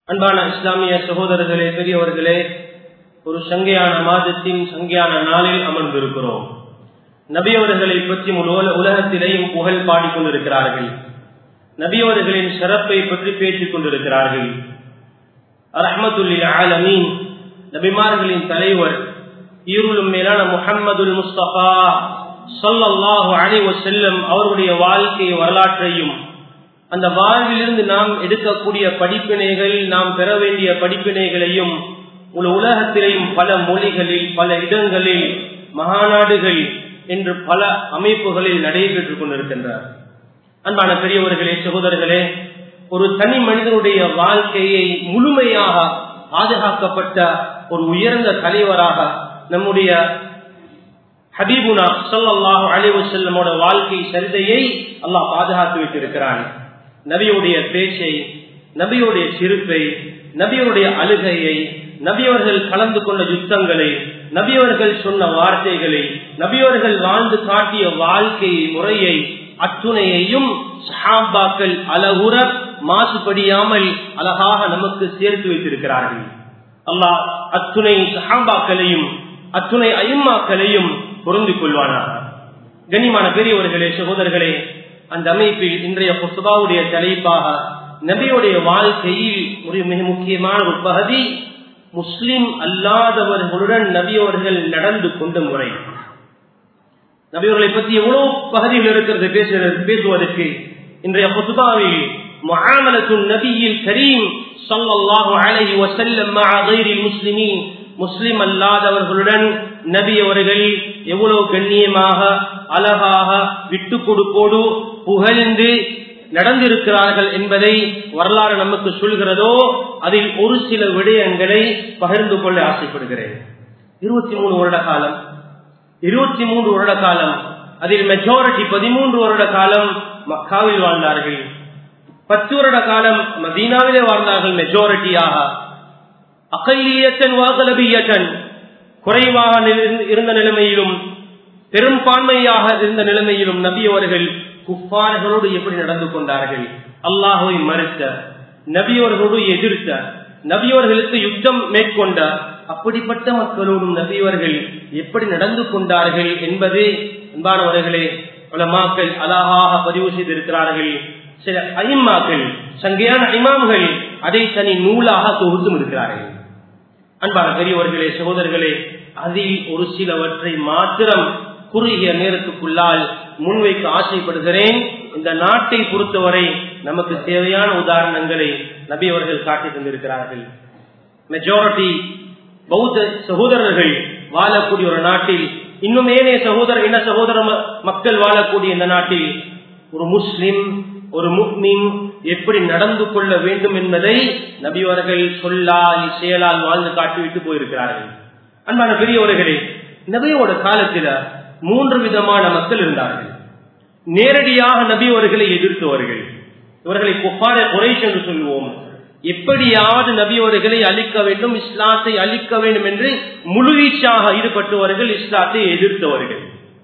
அன்பான இஸ்லாமிய சகோதரர்களே பெரியவர்களே ஒரு சங்கையான மாதத்தின் சங்கையான நாளில் அமர்ந்திருக்கிறோம் நபியவர்களை பற்றி முழு உலகத்திலேயும் புகழ் பாடிக்கொண்டிருக்கிறார்கள் நபியவர்களின் சிறப்பை பற்றி பேசிக் கொண்டிருக்கிறார்கள் ரஹமத்துல்லி ஆலமீன் நபிமார்களின் தலைவர் ஈருளும் மேலான முஹம்மதுல் முஸ்தபா சொல்லல்லாஹு அலி செல்லம் அவருடைய வாழ்க்கை வரலாற்றையும் அந்த வாழ்விலிருந்து நாம் எடுக்கக்கூடிய படிப்பினைகள் நாம் பெற வேண்டிய படிப்பினைகளையும் ஒரு உலகத்திலேயும் பல மொழிகளில் பல இடங்களில் மகாநாடுகள் என்று பல அமைப்புகளில் நடைபெற்றுக் கொண்டிருக்கின்றார் அன்பான பெரியவர்களே சகோதரர்களே ஒரு தனி மனிதனுடைய வாழ்க்கையை முழுமையாக பாதுகாக்கப்பட்ட ஒரு உயர்ந்த தலைவராக நம்முடைய ஹபீபுனா சொல்லல்லாஹு அழிவு செல்லமோட வாழ்க்கை சரிதையை அல்லாஹ் பாதுகாத்து வைத்திருக்கிறான் நபியுடைய பேச்சை நபியுடைய சிரிப்பை நபியுடைய அழுகையை நபியவர்கள் கலந்து கொண்ட யுத்தங்களை நபியவர்கள் சொன்ன வார்த்தைகளை நபியவர்கள் வாழ்ந்து காட்டிய வாழ்க்கை முறையை அத்துணையையும் சஹாபாக்கள் அழகுற மாசுபடியாமல் அழகாக நமக்கு சேர்த்து வைத்திருக்கிறார்கள் அல்லாஹ் அத்துணை சஹாபாக்களையும் அத்துணை ஐம்மாக்களையும் பொருந்திக் கொள்வானாக கனிமான பெரியவர்களே சகோதரர்களே அந்த அமைப்பில் இன்றைய புசுபாவுடைய தலைப்பாக நபியுடைய வாழ்க்கையில் ஒரு மிக முக்கியமான ஒரு பகுதி முஸ்லிம் அல்லாதவர்களுடன் நபியவர்கள் நடந்து கொண்ட முறை நபியவர்களை பற்றி எவ்வளவு பகுதிகள் இருக்கிறது பேசுகிறது பேசுவதற்கு இன்றைய புசுபாவில் முஆமலத்து நபியில் கரீம் ஸல்லல்லாஹு அலைஹி வஸல்லம் மஅ கைரில் முஸ்லிமீன் முஸ்லிம் அல்லாதவர்களுடன் நபி அவர்கள் எவ்வளவு கண்ணியமாக அழகாக விட்டு கொடுப்போடு புகழ்ந்து நடந்திருக்கிறார்கள் என்பதை வரலாறு நமக்கு சொல்கிறதோ அதில் ஒரு சில விடயங்களை பகிர்ந்து கொள்ள ஆசைப்படுகிறேன் இருபத்தி மூணு வருட காலம் இருபத்தி மூன்று வருட காலம் அதில் மெஜாரிட்டி பதிமூன்று வருட காலம் மக்காவில் வாழ்ந்தார்கள் பத்து வருட காலம் மதீனாவிலே வாழ்ந்தார்கள் மெஜாரிட்டியாக அகல்லியத்தன் வாகலபியத்தன் குறைவாக இருந்த நிலைமையிலும் பெரும்பான்மையாக இருந்த நிலைமையிலும் நபி அவர்கள் குப்பார்களோடு எப்படி நடந்து கொண்டார்கள் அல்லாஹுவை மறுத்த நபியவர்களோடு எதிர்த்த நபியவர்களுக்கு யுத்தம் மேற்கொண்ட அப்படிப்பட்ட மக்களோடும் நபியவர்கள் எப்படி நடந்து கொண்டார்கள் என்பது அன்பானவர்களே உலமாக்கள் அழகாக பதிவு செய்திருக்கிறார்கள் சில ஐம்மாக்கள் சங்கையான இமாம்கள் அதை தனி நூலாக தொகுத்தும் இருக்கிறார்கள் அன்பான பெரியவர்களே சகோதரர்களே அதில் ஒரு சிலவற்றை மாத்திரம் குறுகிய நேரத்துக்குள்ளால் முன்வைக்க ஆசைப்படுகிறேன் இந்த நாட்டை பொறுத்தவரை நமக்கு தேவையான உதாரணங்களை நபி அவர்கள் காட்டி தந்திருக்கிறார்கள் மெஜாரிட்டி பௌத்த சகோதரர்கள் வாழக்கூடிய ஒரு நாட்டில் இன்னும் ஏனைய சகோதர இன சகோதர மக்கள் வாழக்கூடிய இந்த நாட்டில் ஒரு முஸ்லிம் ஒரு முக்மின் எப்படி நடந்து கொள்ள வேண்டும் என்பதை நபியவர்கள் சொல்லால் செயலால் வாழ்ந்து காட்டிவிட்டு போயிருக்கிறார்கள் அன்பான பெரியவர்களே நபியோட காலத்தில மூன்று விதமான மக்கள் இருந்தார்கள் நேரடியாக நபி அவர்களை எதிர்த்தவர்கள் இவர்களை குப்பார குறைஷ் என்று சொல்லுவோம் எப்படியாவது நபி அவர்களை அழிக்க வேண்டும் இஸ்லாத்தை அழிக்க வேண்டும் என்று முழுவீச்சாக ஈடுபட்டவர்கள் இஸ்லாத்தை எதிர்த்தவர்கள்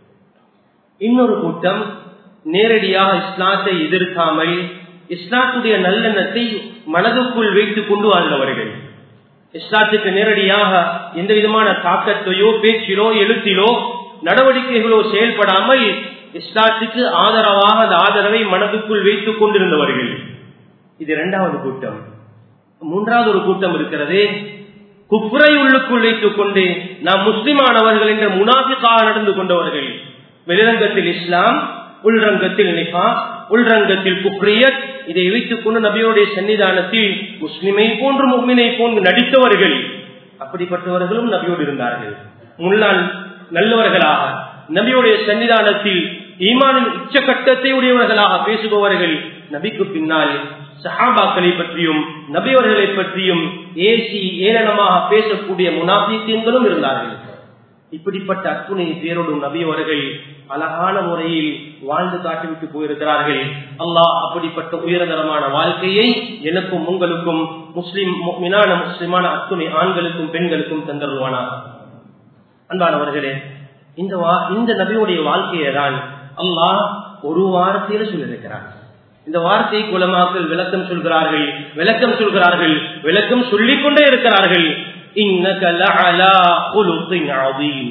இன்னொரு கூட்டம் நேரடியாக இஸ்லாத்தை எதிர்க்காமல் இஸ்லாத்துடைய நல்லெண்ணத்தை மனதுக்குள் வைத்துக் கொண்டு வாழ்ந்தவர்கள் இஸ்லாத்துக்கு நேரடியாக எந்த விதமான தாக்கத்தையோ பேச்சிலோ எழுத்திலோ நடவடிக்கைகளோ செயல்படாமல் இஸ்லாத்துக்கு ஆதரவாக அந்த ஆதரவை மனதுக்குள் வைத்துக் கொண்டிருந்தவர்கள் இது இரண்டாவது கூட்டம் மூன்றாவது ஒரு கூட்டம் இருக்கிறது குப்புரை உள்ளுக்குள் வைத்துக் கொண்டு நாம் முஸ்லிமானவர்கள் என்ற முனாஃபிக்காக நடந்து கொண்டவர்கள் வெளிரங்கத்தில் இஸ்லாம் உள்ரங்கத்தில் நிகா உள்ரங்கத்தில் குப்ரியத் இதை வைத்துக் கொண்டு நபியோடைய சன்னிதானத்தில் முஸ்லிமை போன்று முக்மினை போன்று நடித்தவர்கள் அப்படிப்பட்டவர்களும் நபியோடு இருந்தார்கள் முன்னாள் நல்லவர்களாக நபியுடைய சன்னிதானத்தில் ஈமானின் உச்சகட்டத்தை உடையவர்களாக பேசுபவர்கள் நபிக்கு பின்னால் சஹாபாக்களை பற்றியும் நபியவர்களை பற்றியும் ஏசி ஏளனமாக பேசக்கூடிய முனாபித்தியங்களும் இருந்தார்கள் இப்படிப்பட்ட அத்துணை பேரோடும் நபியவர்கள் அழகான முறையில் வாழ்ந்து காட்டிவிட்டு போயிருக்கிறார்கள் அல்லாஹ் அப்படிப்பட்ட உயர்தரமான வாழ்க்கையை எனக்கும் உங்களுக்கும் முஸ்லிம் மினான முஸ்லிமான அத்துணை ஆண்களுக்கும் பெண்களுக்கும் தந்தருவானா அன்பானவர்களே இந்த இந்த நபியுடைய வாழ்க்கையை தான் அல்லாஹ் ஒரு வாரத்தில சொல்லியிருக்கிறார் இந்த வார்த்தை குலமாக்கள் விளக்கம் சொல்கிறார்கள் விளக்கம் சொல்கிறார்கள் விளக்கம் சொல்லிக் கொண்டே இருக்கிறார்கள் இன்னக லஅலா குலுகின் அதீம்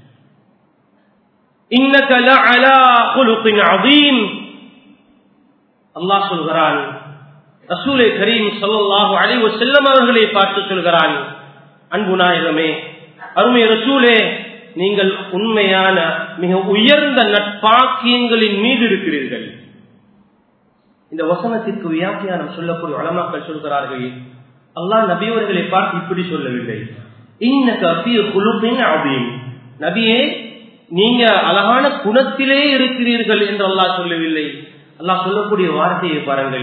இன்னக லஅலா குலுகின் அதீம் அல்லாஹ் சொல்கிறான் ரசூலை கரீம் ஸல்லல்லாஹு அலைஹி வஸல்லம் அவர்களை பார்த்து சொல்கிறான் அன்பு நாயகமே அருமை ரசூலே நீங்கள் உண்மையான மிக உயர்ந்த நட்பாக்கியங்களின் மீது இருக்கிறீர்கள் இந்த வசனத்திற்கு வியாக்கியானம் சொல்லக்கூடிய வளமாக்கள் சொல்கிறார்கள் அல்லாஹ் நபியவர்களை பார்த்து இப்படி சொல்லவில்லை நபியே நீங்க அழகான குணத்திலே இருக்கிறீர்கள் என்று அல்லாஹ் சொல்லவில்லை அல்லாஹ் சொல்லக்கூடிய வார்த்தையை பாருங்கள்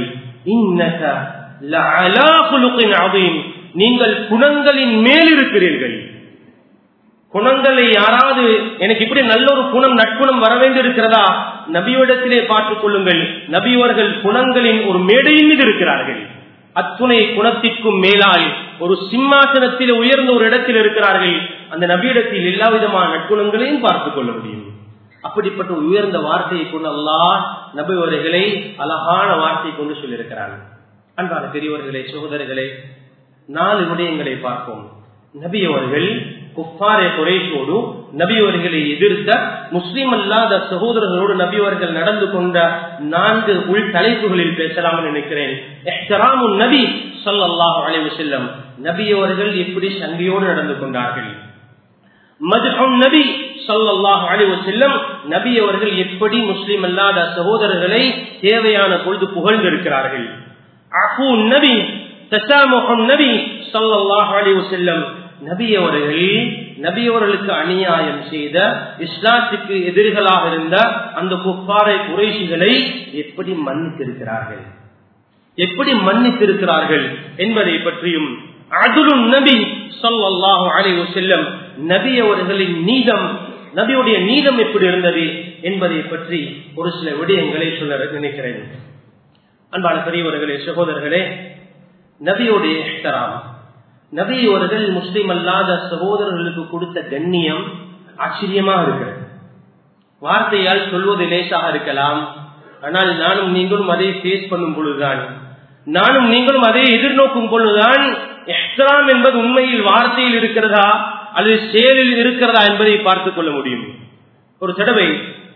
நீங்கள் குணங்களின் மேல் இருக்கிறீர்கள் குணங்களை யாராவது எனக்கு இப்படி நல்ல ஒரு குணம் நட்புணம் வர வேண்டியிருக்கிறதா நபியோடத்திலே பார்த்துக் கொள்ளுங்கள் நபியவர்கள் குணங்களின் ஒரு மேடையின் மீது இருக்கிறார்கள் அத்துணை குணத்திற்கும் மேலால் ஒரு சிம்மாசனத்தில் உயர்ந்த ஒரு இடத்தில் இருக்கிறார்கள் அந்த நபியிடத்தில் எல்லா விதமான நற்குணங்களையும் பார்த்துக் கொள்ள முடியும் அப்படிப்பட்ட உயர்ந்த வார்த்தையை கொண்டு அல்லாஹ் நபிவர்களை அழகான வார்த்தை கொண்டு சொல்லியிருக்கிறார்கள் அன்பான பெரியவர்களே சகோதரர்களே நாலு விடயங்களை பார்ப்போம் நபி அவர்கள் குப்பாரை குறைசோடு நபியவர்களை எதிர்த்த முஸ்லிம் அல்லாத சகோதரர்களோடு நபியவர்கள் நடந்து கொண்ட நான்கு உள் தலைப்புகளில் பேசலாம் நினைக்கிறேன் நபி சொல்லல்லாஹ் அலைவு செல்லம் நபியவர்கள் எப்படி சங்கையோடு நடந்து கொண்டார்கள் மதுஹம் நபி சொல்லல்லாஹ் அலைவு செல்லம் நபி அவர்கள் எப்படி முஸ்லிம் அல்லாத சகோதரர்களை தேவையான பொழுது புகழ்ந்திருக்கிறார்கள் அஹூ நபி தசாமுகம் நபி சொல்லல்லாஹ் அலைவு செல்லம் நபி அவர்கள் நபி அவர்களுக்கு அநியாயம் செய்த இஸ்லாத்துக்கு எதிரிகளாக இருந்த அந்த குப்பாறை குறைசிகளை எப்படி மன்னித்திருக்கிறார்கள் எப்படி மன்னித்திருக்கிறார்கள் என்பதை பற்றியும் அதுலும் நபி சொல்லாஹு அலைவு செல்லம் நபி அவர்களின் நீதம் நபியுடைய நீதம் எப்படி இருந்தது என்பதை பற்றி ஒரு சில விடயங்களை சொல்ல நினைக்கிறேன் அன்பான பெரியவர்களே சகோதரர்களே நபியுடைய எஹ்தராம் நபி அவர்கள் முஸ்லிம் அல்லாத சகோதரர்களுக்கு கொடுத்த கண்ணியம் ஆச்சரியமா இருக்கிறது வார்த்தையால் சொல்வது லேசாக இருக்கலாம் ஆனால் நானும் நீங்களும் அதை ஃபேஸ் பண்ணும் பொழுதுதான் நானும் நீங்களும் அதை எதிர்நோக்கும் பொழுதுதான் எஹ்தராம் என்பது உண்மையில் வார்த்தையில் இருக்கிறதா அல்லது செயலில் இருக்கிறதா என்பதை பார்த்துக் கொள்ள முடியும் ஒரு தடவை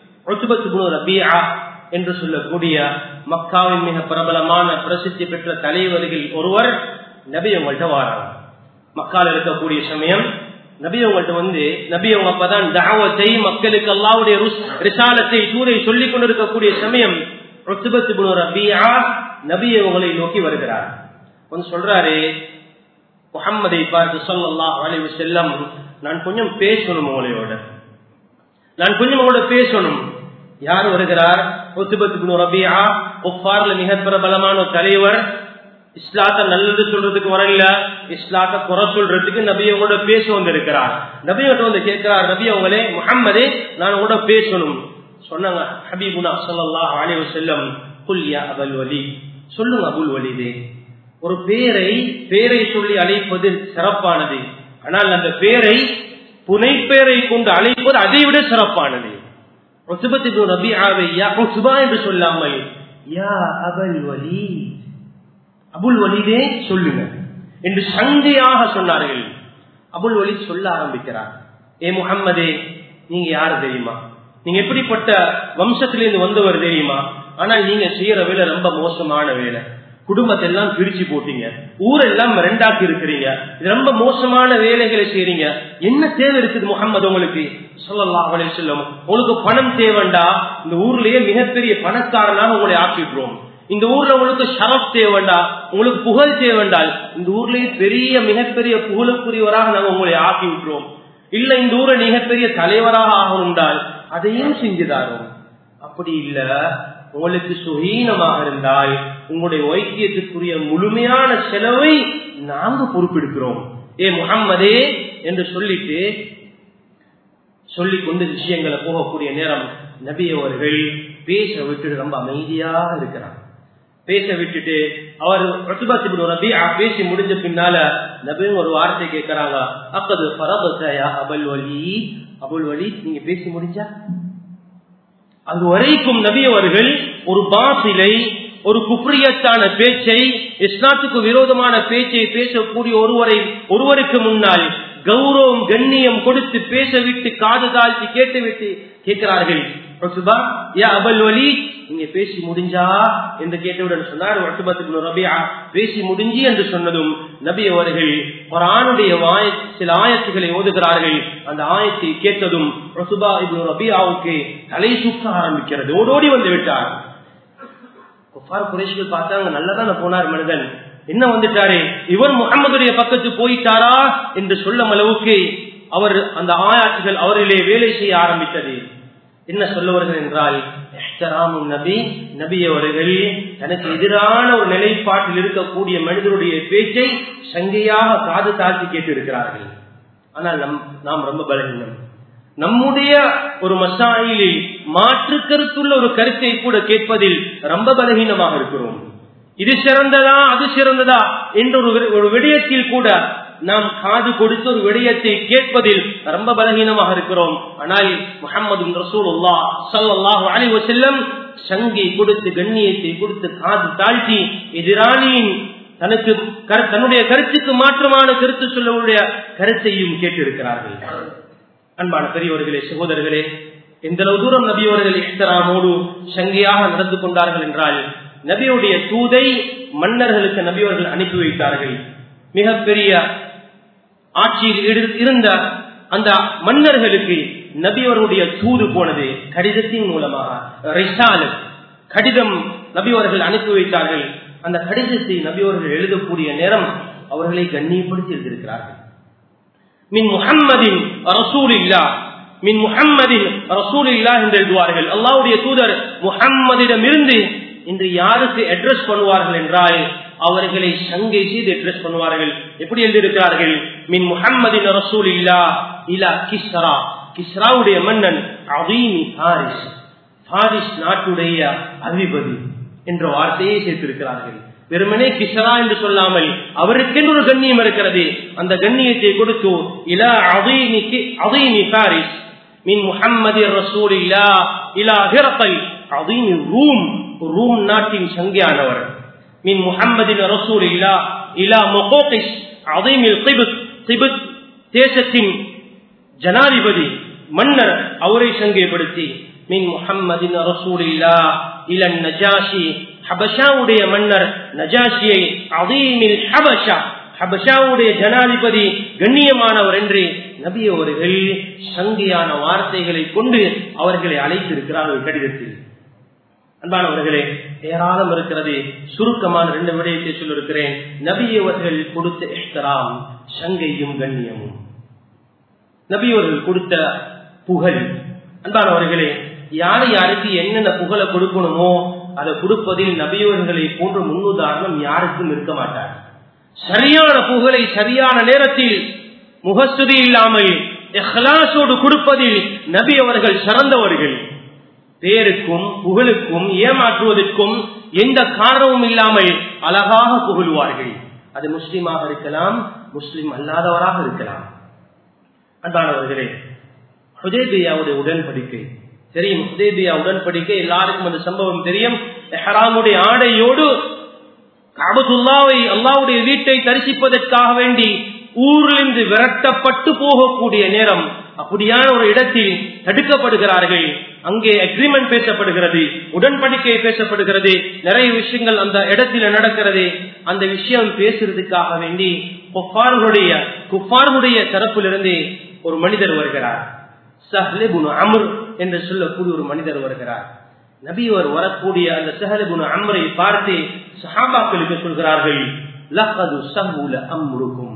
ரபியா என்று சொல்லக்கூடிய மக்காவின் மிக பிரபலமான பிரசித்தி பெற்ற தலைவர்கள் ஒருவர் நபி உங்கள்கிட்ட வாராங்க மக்கால் இருக்கக்கூடிய சமயம் நபி உங்கள்கிட்ட வந்து நபி அவங்க அப்பதான் தாவத்தை மக்களுக்கு அல்லாவுடைய ரிசாலத்தை சூரை சொல்லிக் கொண்டிருக்கக்கூடிய சமயம் ரபியா நபி உங்களை நோக்கி வருகிறார் வந்து சொல்றாரு முகம்மதை பார்த்து சொல்லலாம் அலைவு செல்லம் நான் கொஞ்சம் பேசணும் உங்களையோட நான் கொஞ்சம் உங்களோட பேசணும் யார் வருகிறார் ரபியா ஒப்பார்ல மிக பிரபலமான ஒரு தலைவர் இஸ்லாத்த நல்லது சொல்றதுக்கு வரல இஸ்லாத்த குறை சொல்றதுக்கு நபி உங்களோட பேச வந்திருக்கிறார் நபி வந்து கேட்கிறார் நபி அவங்களே முகம்மதே நான் உங்களோட பேசணும் சொன்னாங்க ஹபீபுனா சொல்லல்லா அலைவு செல்லம் புல்யா அபல் வலி சொல்லுங்க அபுல் வலிதே ஒரு பேரை பேரை சொல்லி அழைப்பது சிறப்பானது ஆனால் அந்த பேரை புனை பேரை கொண்டு அழைப்பது அதை விட சிறப்பானது ரபியாவை யா சுபா என்று சொல்லாமல் யா அபல் வலி அபுல் வலிதே சொல்லுங்க என்று சங்கையாக சொன்னார்கள் அபுல் வலி சொல்ல ஆரம்பிக்கிறார் ஏ முகம்மதே நீங்க யாரு தெரியுமா நீங்க எப்படிப்பட்ட வம்சத்திலிருந்து வந்தவர் தெரியுமா ஆனால் நீங்க செய்யற வேலை ரொம்ப மோசமான வேலை குடும்பத்தை எல்லாம் பிரிச்சு போட்டீங்க ஊரெல்லாம் ரெண்டாக்கி இருக்கிறீங்க இது ரொம்ப மோசமான வேலைகளை செய்யறீங்க என்ன தேவை இருக்குது முகம்மது உங்களுக்கு சொல்லலாம் அவளை சொல்லும் உங்களுக்கு பணம் தேவைண்டா இந்த ஊர்லயே மிகப்பெரிய பணக்காரனாக உங்களை ஆக்கிடுறோம் இந்த ஊர்ல உங்களுக்கு ஷரப் தேவைண்டா உங்களுக்கு புகழ் தேவைண்டால் இந்த ஊர்லயே பெரிய மிகப்பெரிய புகழுக்குரியவராக நாங்க உங்களை ஆக்கி விட்டுறோம் இல்ல இந்த ஊரை மிகப்பெரிய தலைவராக ஆகணும்டால் அதையும் செஞ்சுதாரோம் அப்படி இல்ல உங்களுக்கு சுகீனமாக இருந்தால் உங்களுடைய வைத்தியத்துக்குரிய முழுமையான செலவை நாங்க பொறுப்பெடுக்கிறோம் ஏ முகம்மதே என்று சொல்லிட்டு சொல்லிக் கொண்டு விஷயங்களை போகக்கூடிய நேரம் நபி அவர்கள் பேச விட்டுட்டு ரொம்ப அமைதியா இருக்கிறார் பேச விட்டுட்டு அவர் ரபியா பேசி முடிஞ்ச பின்னால நபியும் ஒரு வார்த்தை கேட்கிறாங்க அப்பது பரபசயா அபல் வலி அபுல் வலி நீங்க பேசி முடிஞ்சா அது வரைக்கும் நபி அவர்கள் ஒரு பாசிலை ஒரு குப்ரியத்தான பேச்சை இஸ்லாத்துக்கு விரோதமான பேச்சை பேசக்கூடிய ஒருவரை ஒருவருக்கு முன்னால் கௌரவம் கண்ணியம் கொடுத்து பேச விட்டு காது தாழ்த்தி கேட்டு விட்டு கேட்கிறார்கள் உத்பா, யா அபல் வலி நீங்க பேசி முடிஞ்சா என்று கேட்டவுடன் சொன்னார் உத்பத்துக்கு ரபியா பேசி முடிஞ்சு என்று சொன்னதும் நபி அவர்கள் ஒரு ஆணுடைய வாய சில ஆயத்துகளை ஓதுகிறார்கள் அந்த ஆயத்தை கேட்டதும் உத்பா இப்னு ரபியாவுக்கு தலை சுற்ற ஆரம்பிக்கிறது ஓடோடி வந்து விட்டார் குஃபார் குறைஷிகள் பார்த்தாங்க நல்லதான போனார் மனிதன் என்ன வந்துட்டாரு இவர் முகம்மதுடைய பக்கத்து போயிட்டாரா என்று சொல்லும் அளவுக்கு அவர் அந்த ஆயாட்டுகள் அவரிலே வேலை செய்ய ஆரம்பித்தது என்ன சொல்லுவார்கள் என்றால் இஹ்தராமுன் நபி நபி அவர்கள் தனக்கு எதிரான ஒரு நிலைப்பாட்டில் இருக்கக்கூடிய மனிதருடைய பேச்சை சங்கையாக காது தாழ்த்தி கேட்டு இருக்கிறார்கள் ஆனால் நம் நாம் ரொம்ப பலகீனம் நம்முடைய ஒரு மசாயிலில் மாற்று கருத்துள்ள ஒரு கருத்தை கூட கேட்பதில் ரொம்ப பலகீனமாக இருக்கிறோம் இது சிறந்ததா அது சிறந்ததா என்ற ஒரு வி- ஒரு விடயத்தில் கூட நாம் காது கொடுத்து ஒரு விடயத்தை கேட்பதில் ரொம்ப பலகீனமாக இருக்கிறோம் ஆனால் முகமது ரசூலுல்லா ஸல்லல்லாஹு அலைஹி வஸல்லம் சங்கை கொடுத்து கண்ணியத்தை கொடுத்து காது தாழ்த்தி எதிராளியின் தனக்கு கரு- தன்னுடைய கருத்துக்கு மாற்றமான கருத்து சொல்லவுடைய கருத்தையும் கேட்டிருக்கிறார்கள் அன்பான பெரியவர்களே சகோதரர்களே எந்த அளவு தூரம் நபியவர்கள் இஹ்தராமோடு சங்கையாக நடந்து கொண்டார்கள் என்றால் நபியுடைய தூதை மன்னர்களுக்கு நபியவர்கள் அனுப்பி வைத்தார்கள் மிகப்பெரிய ஆட்சியில் இரு- இருந்த அந்த மன்னர்களுக்கு நபியவர்களுடைய தூது போனது கடிதத்தின் மூலமாக ரிசாலத் கடிதம் நபியவர்கள் அனுப்பி வைத்தார்கள் அந்த கடிதத்தை நபியவர்கள் எழுதக்கூடிய நேரம் அவர்களை கண்ணியப்படுத்தி எழுதியிருக்கிறார்கள் மின் முஹம்மதின் ரசூலில்லா மின் முஹம்மதின் ரசூலில்லா என்று எழுதுவார்கள் அல்லாஹ்வுடைய தூதர் முஹம்மதிடமிருந்து இன்று யாருக்கு அட்ரஸ் பண்ணுவார்கள் என்றால் அவர்களை சங்கை செய்து அட்ரஸ் பண்ணுவார்கள் எப்படி எழுதியிருக்கிறார்கள் மின் முஹம்மதின் ரசூலில்லா இலா கிஸ்ரா கிஸ்ராவுடைய மன்னன் அதீமி பாரிஸ் பாரிஸ் நாட்டுடைய அதிபதி என்ற வார்த்தையை சேர்த்திருக்கிறார்கள் வெறுமனே கிஷரா என்று சொல்லாமல் அவருக்கென்று ஒரு கண்ணியம் இருக்கிறது அந்த கண்ணியத்தை கொடுத்து இலா அதீமிக்கு அதீமி பாரிஸ் மின் முஹம்மது ரசூல் இல்லா இலா ஹிரப்பை அதீமி ரூம் ரூம் நாட்டின் சங்கியானவர் மின் முஹம்மதின் ரசூல் இல்லா இலா மொகோகிஸ் அதீமில் கிபுத் கிபுத் தேசத்தின் ஜனாதிபதி மன்னர் அவரை சங்கைப்படுத்தி மின் முஹம்மதின் ரசூலில்லா இலன் நஜாஷி ஹபஷாவுடைய மன்னர் நஜாஷியை அதீமில் ஹபஷா ஹபஷாவுடைய ஜனாதிபதி கண்ணியமானவர் என்று நபி அவர்கள் சங்கியான வார்த்தைகளை கொண்டு அவர்களை அழைத்திருக்கிறார்கள் கடிதத்தில் அன்பானவர்களே ஏராளம் இருக்கிறது சுருக்கமான ரெண்டு விடயத்தை சொல்லிருக்கிறேன் நபி அவர்கள் கொடுத்த இஹ்தராம் சங்கையும் கண்ணியமும் நபியவர்கள் கொடுத்த புகழ் அன்பானவர்களே யாரு யாருக்கு என்னென்ன புகழை கொடுக்கணுமோ அதை கொடுப்பதில் நபியவர்களை போன்ற முன்னுதாரணம் யாருக்கும் இருக்க மாட்டார் சரியான புகழை சரியான நேரத்தில் முகஸ்துதி இல்லாமல் இஹ்லாசோடு கொடுப்பதில் நபி அவர்கள் சிறந்தவர்கள் பேருக்கும் புகழுக்கும் ஏமாற்றுவதற்கும் எந்த காரணமும் இல்லாமல் அழகாக புகழுவார்கள் அது முஸ்லிமாக இருக்கலாம் முஸ்லிம் அல்லாதவராக இருக்கலாம் அன்பானவர்களே ஹுதேபியாவுடைய உடன்படிக்கை தெரியும் ஹுதேபியா உடன்படிக்கை எல்லாருக்கும் அந்த சம்பவம் தெரியும் எஹராமுடைய ஆடையோடு காபத்துல்லாவை அல்லாவுடைய வீட்டை தரிசிப்பதற்காக வேண்டி ஊரிலிருந்து விரட்டப்பட்டு போகக்கூடிய நேரம் அப்படியான ஒரு இடத்தில் தடுக்கப்படுகிறார்கள் அங்கே அக்ரிமெண்ட் பேசப்படுகிறது உடன்படிக்கை பேசப்படுகிறது நிறைய விஷயங்கள் அந்த இடத்துல நடக்கிறது அந்த விஷயம் பேசுறதுக்காக வேண்டி குஃபார்களுடைய குஃபார்களுடைய தரப்பிலிருந்து ஒரு மனிதர் வருகிறார் சஹ்லிபுன் அமர் என்று சொல்லக்கூடிய ஒரு மனிதர் வருகிறார் நபியவர் வரக்கூடிய அந்த சஹலிபுன் அமரை பார்த்து சஹாபாக்களுக்கு சொல்கிறார்கள் லகது சஹூல அம்ருக்கும்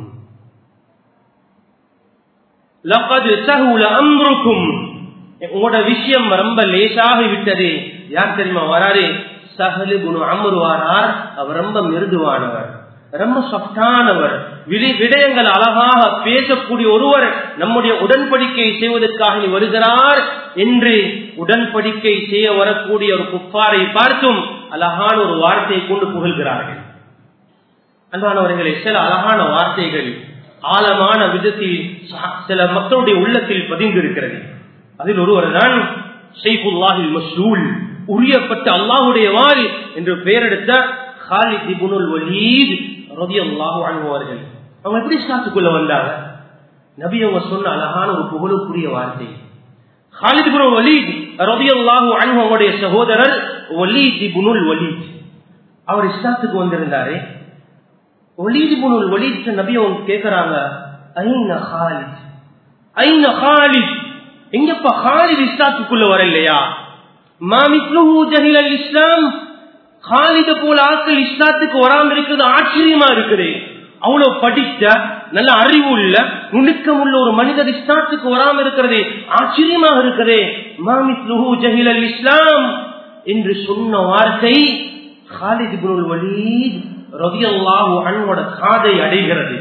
லகது சஹூல அம்ருக்கும் உங்களோட விஷயம் ரொம்ப லேசாகி விட்டது யார் தெரியுமா வராரு சஹலிபுன் அமர் வாரார் அவர் ரொம்ப மிருதுவானவர் ரொம்ப சொஃப்டானவர் விடயங்கள் அழகாக பேசக்கூடிய ஒருவர் நம்முடைய உடன்படிக்கை செய்வதற்காக நீ வருகிறார் என்று உடன்படிக்கை செய்ய வரக்கூடிய ஒரு குப்பாரை பார்த்தும் அழகான ஒரு வார்த்தையை கொண்டு புகழ்கிறார்கள் அன்பானவர்களே சில அழகான வார்த்தைகள் ஆழமான விதத்தில் சில மக்களுடைய உள்ளத்தில் பதிந்திருக்கிறது அதில் ஒருவர் தான் ஷெய்புல்லாஹில் மசூல் உரியப்பட்ட அல்லாஹுடைய வாள் என்று பெயரெடுத்த ஹாலித் இபுனுல் வலீத் ரவி அல்லாஹு அனுபவர்கள் அவங்க எப்படி இஸ்லாத்துக்குள்ள வந்தாங்க நபி அவங்க சொன்ன அழகான ஒரு புகழுக்குரிய வார்த்தை ஹாலித் இபுனு வலீத் ரவி அல்லாஹு அவங்களுடைய சகோதரர் வலீத் இபுனுல் வலீத் அவர் இஸ்லாத்துக்கு வந்திருந்தாரு ஒலீத் இபுனுல் வலீத் நபி அவங்க கேட்கிறாங்க ஐன ஹாலித் ஐன ஹாலித் எங்கப்பா ஹாலித் இஸ்லாத்துக்குள்ள வர இல்லையா மாமித்லுஹு ஜஹில் இஸ்லாம் ஹாலித போல ஆட்கள் இஸ்லாத்துக்கு வராம இருக்குது ஆச்சரியமா இருக்குது அவ்வளவு படித்த நல்ல அறிவு உள்ள நுணுக்கம் உள்ள ஒரு மனிதர் இஸ்லாத்துக்கு வராம இருக்கிறது ஆச்சரியமாக இருக்கிறது மாமித்லுஹு ஜஹில் அல் இஸ்லாம் என்று சொன்ன வார்த்தை ஹாலித் இப்னுல் வலீத் ரலியல்லாஹு அன்ஹுவோட காதை அடைகிறது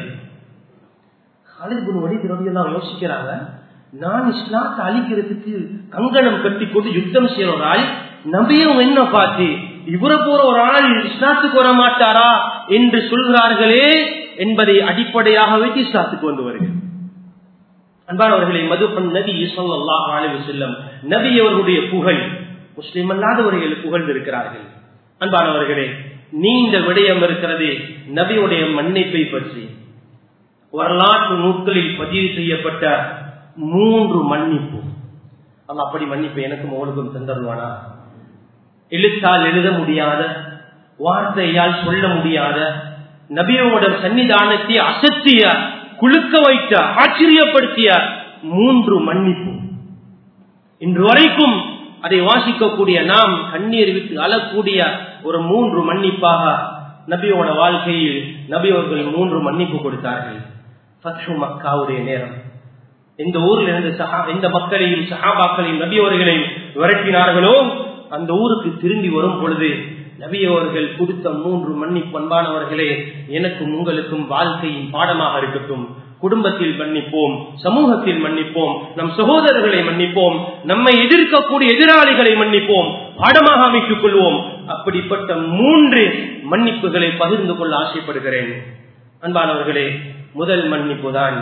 ஹாலித் இப்னு வலீத் ரலியல்லாஹு யோசிக்கிறாங்க நான் இஸ்லாத்தை அழிக்கிறதுக்கு கங்கணம் கட்டி கொண்டு யுத்தம் செய்யற ஒரு ஆள் நபியும் என்ன பார்த்து இவரை போற ஒரு ஆள் இஸ்லாத்துக்கு வர மாட்டாரா என்று சொல்கிறார்களே என்பதை அடிப்படையாக வைத்து இஸ்லாத்துக்கு வந்து வருகிறது அன்பானவர்களை மதுபன் நபி சொல்லல்லாஹ் அலைஹி செல்லம் நபி அவர்களுடைய புகழ் முஸ்லிம் அல்லாதவர்கள் புகழ்ந்திருக்கிறார்கள் அன்பானவர்களே நீண்ட விடயம் இருக்கிறது நபியுடைய மன்னிப்பை பற்றி வரலாற்று நூட்களில் பதிவு செய்யப்பட்ட மூன்று மன்னிப்பு அல்ல அப்படி மன்னிப்பு எனக்கும் அவனுக்கும் தந்தருவானா எழுத்தால் எழுத முடியாத வார்த்தையால் சொல்ல முடியாத நபியோட சன்னிதானத்தை அசத்திய குலுக்க வைத்த ஆச்சரியப்படுத்திய மூன்று மன்னிப்பு இன்று வரைக்கும் அதை வாசிக்கக்கூடிய நாம் கண்ணீர் விட்டு அழக்கூடிய ஒரு மூன்று மன்னிப்பாக நபியோட வாழ்க்கையில் நபியோர்கள் மூன்று மன்னிப்பு கொடுத்தார்கள் ஃபத்ஹு மக்காவுடைய நேரம் எந்த ஊரில் இருந்து சஹா எந்த மக்களையும் சஹாபாக்களையும் நபியவர்களையும் விரட்டினார்களோ அந்த ஊருக்கு திரும்பி வரும் பொழுது நபியவர்கள் கொடுத்த மூன்று மன்னிப்பு அன்பானவர்களே எனக்கும் உங்களுக்கும் வாழ்க்கையின் பாடமாக இருக்கட்டும் குடும்பத்தில் மன்னிப்போம் சமூகத்தில் மன்னிப்போம் நம் சகோதரர்களை மன்னிப்போம் நம்மை எதிர்க்கக்கூடிய எதிராளிகளை மன்னிப்போம் பாடமாக அமைத்துக் கொள்வோம் அப்படிப்பட்ட மூன்று மன்னிப்புகளை பகிர்ந்து கொள்ள ஆசைப்படுகிறேன் அன்பானவர்களே முதல் மன்னிப்பு தான்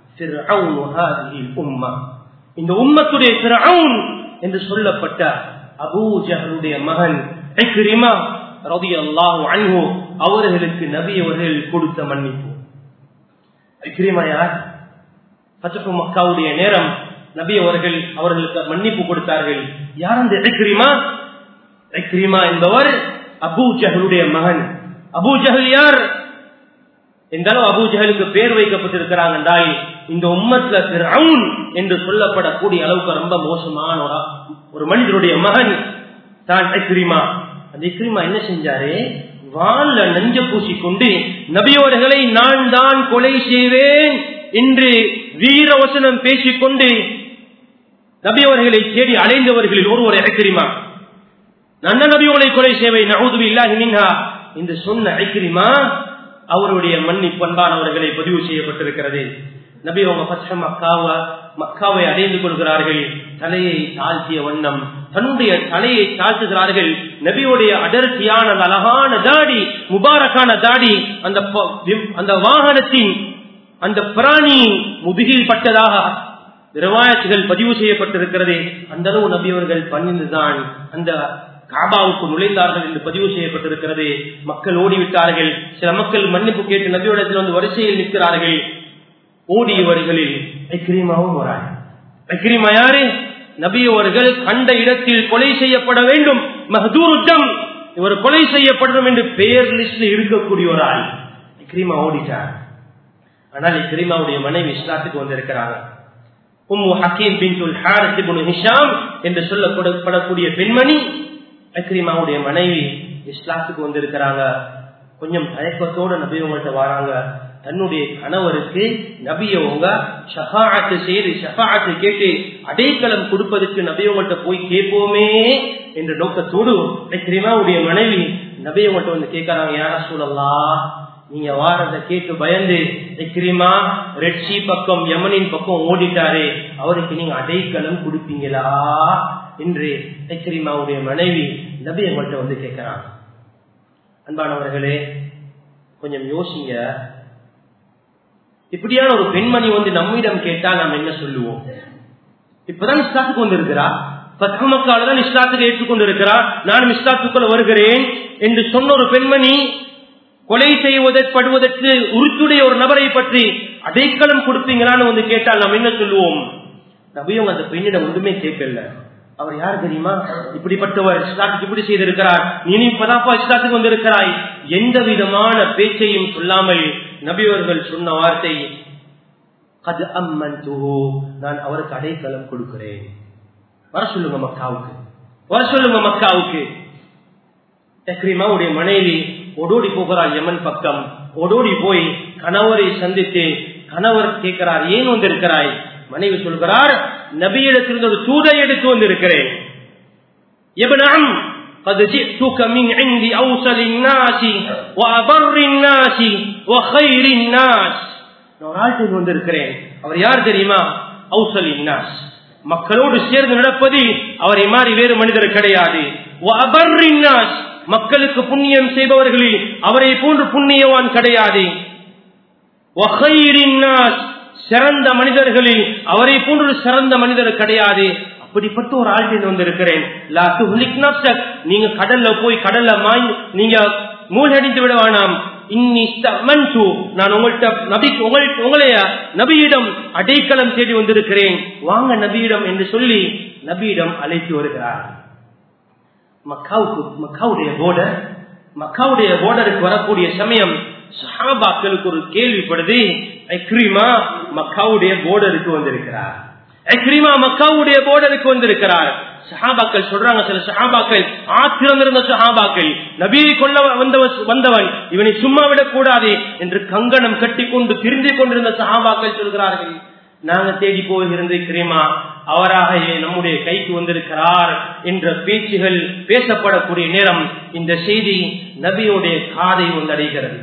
இந்த உம்மத்துடைய என்று சொல்லப்பட்ட அபூஜகளுடைய மகன் அவர்களுக்கு நபி அவர்கள் கொடுத்த மன்னிப்பு ஐக்கிரிமா யார் பச்சப்பு மக்காவுடைய நேரம் நபி அவர்கள் அவர்களுக்கு மன்னிப்பு கொடுத்தார்கள் யார் அந்த ஐக்கிரிமா ஐக்கிரிமா என்பவர் அபூ ஜஹலுடைய மகன் அபூ ஜஹல் யார் எந்த அளவு அபூ ஜஹலுக்கு பேர் வைக்கப்பட்டிருக்கிறாங்க என்றால் இந்த உம்மத்துல திரவுன் என்று சொல்லப்படக்கூடிய அளவுக்கு ரொம்ப மோசமான ஒரு ஒரு மனிதனுடைய மகன் தான் ஐக்கிரிமா அந்த இக்ரிமா என்ன செஞ்சாரு வாழ நஞ்ச பூசிக்கொண்டு நபியோர்களை நான் தான் கொலை செய்வேன் என்று வீரவசனம் பேசிக்கொண்டு நபியவர்களை தேடி அலைந்தவர்களில் ஒருவர் இறக்கிரிமா நல்ல நபியோலை கொலை சேவை நகுது இல்லாஹி மின்ஹா என்று சொன்ன ஐக்கிரிமா அவருடைய மன்னிப்பு அன்பானவர்களை பதிவு செய்யப்பட்டிருக்கிறது நபி அவங்க பச்சை மக்காவ மக்காவை அடைந்து கொள்கிறார்கள் தலையை தாழ்த்திய வண்ணம் தன்னுடைய தலையை தாழ்த்துகிறார்கள் நபியுடைய அடர்த்தியான அழகான தாடி முபாரக்கான தாடி அந்த அந்த வாகனத்தின் அந்த பிராணி முதுகில் பட்டதாக ரிவாயத்துகள் பதிவு செய்யப்பட்டிருக்கிறது அந்த அளவு நபியவர்கள் பணிந்துதான் அந்த காபாவுக்கு நுழைந்தார்கள் என்று பதிவு செய்யப்பட்டிருக்கிறது மக்கள் ஓடிவிட்டார்கள் சில மக்கள் மன்னிப்பு கேட்டு நபியோடத்தில் வந்து வரிசையில் நிற்கிறார்கள் ஓடியவர்களில் ஐக்கிரீமாவும் வராங்க ஐக்கிரீமா யாரு நபியவர்கள் கண்ட இடத்தில் கொலை செய்யப்பட வேண்டும் மஹதூருத்தம் இவர் கொலை செய்யப்படும் என்று பெயர் லிஸ்ட்ல இருக்கக்கூடிய ஒரு ஆள் இக்ரீமா ஓடிட்டார் ஆனால் இக்ரீமாவுடைய மனைவி இஸ்லாத்துக்கு வந்திருக்கிறாங்க Umm Hakim bin Harith ibn Hisham என்று சொல்லப்படக்கூடிய பெண்மணி அக்ரிமாவுடைய மனைவி இஸ்லாத்துக்கு வந்திருக்கிறாங்க கொஞ்சம் தயக்கத்தோட நபி உங்கள்கிட்ட வராங்க தன்னுடைய கணவருக்கு நபியவங்க ஷஃபாத்து செய்து ஷஃபாத்து கேட்டு அடைக்கலம் கொடுப்பதற்கு நபியவங்கள்ட்ட போய் கேட்போமே என்ற நோக்கத்தோடு அக்ரிமாவுடைய மனைவி நபியவங்கள்ட்ட வந்து கேட்கறாங்க யார சூழல்லா நீங்க வாரத்தை கேட்டு பயந்து எக்ரிமா ரெட்சி பக்கம் யமனின் பக்கம் ஓடிட்டாரு அவருக்கு நீங்க அடைக்கலம் கொடுப்பீங்களா என்று எக்ரிமாவுடைய மனைவி நபி எங்கள்கிட்ட வந்து கேட்கிறாங்க அன்பானவர்களே கொஞ்சம் யோசிங்க இப்படியான ஒரு பெண்மணி வந்து நம்மிடம் கேட்டா நாம் என்ன சொல்லுவோம் இப்பதான் இஸ்லாத்துக்கு வந்திருக்கிறா பத்தமக்கால தான் இஸ்லாத்துக்கு ஏற்றுக்கொண்டு இருக்கிறார் நானும் இஸ்லாத்துக்குள்ள வருகிறேன் என்று சொன்ன ஒரு பெண்மணி கொலை செய்வதற்கு உறுத்துடைய ஒரு நபரை பற்றி அடைக்கலம் கொடுப்பீங்களான்னு வந்து கேட்டால் நாம் என்ன சொல்லுவோம் நபியும் அந்த பெண்ணிடம் ஒன்றுமே கேட்கல அவர் யார் தெரியுமா இப்படிப்பட்டவர் இஸ்லாத்துக்கு இப்படி செய்திருக்கிறார் நீ இப்பதாப்பா இஸ்லாத்துக்கு வந்திருக்கிறாய் எந்த விதமான பேச்சையும் சொல்லாமல் நபியவர்கள் சொன்ன வார்த்தை கது அம்மன் நான் அவருக்கு அடைக்கலம் கொடுக்கிறேன் வர சொல்லுங்க மக்காவுக்கு வர சொல்லுங்க மக்காவுக்கு தக்ரீமாவுடைய மனைவி ஓடோடி போகிறார் யமன் பக்கம் ஓடோடி போய் கணவரை சந்தித்து கணவர் கேட்கிறார் ஏன் வந்திருக்கிறாய் மனைவி சொல்கிறார் நபியிடத்திலிருந்து ஒரு தூதை எடுத்து வந்திருக்கிறேன் எபனாம் قد جئتك من عند أوصل الناس وأبر الناس وخير الناس ஒரு ஆள்கிட்ட வந்திருக்கிறேன் அவர் யார் தெரியுமா அவுசல் இன்னாஸ் மக்களோடு சேர்ந்து நடப்பது அவரை மாறி வேறு மனிதர் கிடையாது மக்களுக்கு புண்ணியம் செய்பவர்களில் அவரை போன்று புண்ணியவான் கிடையாது சிறந்த மனிதர்களில் அவரை போன்று சிறந்த மனிதர் கிடையாது அப்படிப்பட்ட ஒரு ஆள்கிட்ட வந்திருக்கிறேன் நீங்க கடல்ல போய் கடல்ல மாய் நீங்க மூழ்கடித்து விட வேணாம் நான் உங்கள்கிட்ட நபி உங்களைய நபியிடம் அடைக்கலம் தேடி வந்திருக்கிறேன் வாங்க நபியிடம் என்று சொல்லி நபியிடம் அழைத்து வருகிறார் மக்காவுக்கு மக்காவுடைய போர்டர் மக்காவுடைய போர்டருக்கு வரக்கூடிய சமயம் சஹாபாக்களுக்கு ஒரு கேள்விப்படுது எக்ரிமா மக்காவுடைய போர்டருக்கு வந்திருக்கிறார் எக்ரிமா மக்காவுடைய போர்டருக்கு வந்திருக்கிறார் சஹாபாக்கள் சொல்றாங்க சில சஹாபாக்கள் ஆத்திரம் இருந்த சஹாபாக்கள் நபியை கொள்ள வந்தவன் வந்தவன் இவனை சும்மா விடக்கூடாது என்று கங்கணம் கட்டி கொண்டு திருந்தி கொண்டிருந்த சஹாபாக்கள் சொல்கிறார்கள் நாங்க தேடி போயிருந்திருக்கிறேமா அவராக நம்முடைய கைக்கு வந்திருக்கிறார் என்ற பேச்சுகள் பேசப்படக்கூடிய நேரம் இந்த செய்தி நபியுடைய காதை வந்தடைகிறது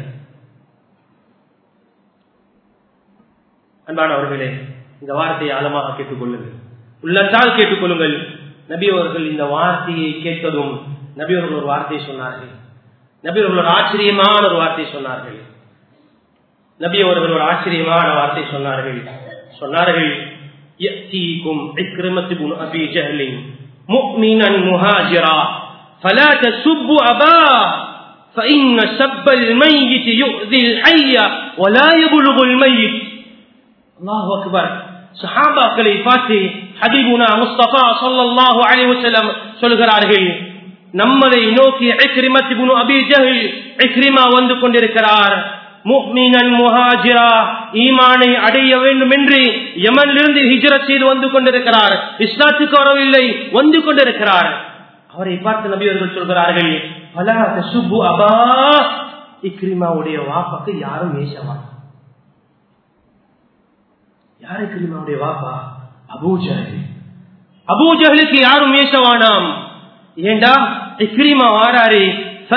அன்பானவர்களே இந்த வார்த்தையை ஆழமாக கேட்டுக்கொள்ளுங்கள் உள்ளத்தால் கேட்டுக்கொள்ளுங்கள் நபி அவர்கள் இந்த வார்த்தையை கேட்டதும் நபி அவர்கள் ஒரு வார்த்தையை சொன்னார்கள் நபி அவர்கள் ஒரு ஆச்சரியமான ஒரு வார்த்தை சொன்னார்கள் நபி அவர்கள் ஒரு ஆச்சரியமான வார்த்தை சொன்னார்கள் சொன்னார்கள் يأتيكم عكرمة بن أبي جهل مؤمنا مهاجرا فلا تسبوا أباه فإن سب الميت يؤذي الحي ولا يبلغ الميت الله أكبر சஹாபாக்களை பார்த்து ஹபீபுனா முஸ்தபா சொல்லல்லாஹு அலைஹி வஸல்லம் சொல்கிறார்கள் நம்மளை நோக்கி இக்ரிமத் இப்னு அபீ ஜஹல் இக்ரிமா வந்து கொண்டிருக்கிறார் முஹ்மினன் முஹாஜிரா ஈமானை அடைய வேண்டும் என்று யமனிலிருந்து ஹிஜ்ரத் செய்து வந்து கொண்டிருக்கிறார் இஸ்லாத்துக்கு வரவில்லை வந்து கொண்டிருக்கிறார் அவரை பார்த்து நபி அவர்கள் சொல்கிறார்கள் பலா தசுப்பு அபா இக்ரிமாவுடைய வாப்பாக்கு யாரும் ஏசவா யாரு கிரிமாவுடைய வாப்பா அபூஜஹல் அபூஜஹலுக்கு யாரும் ஏசவானாம் ஏண்டா இக்ரிமா வாராரு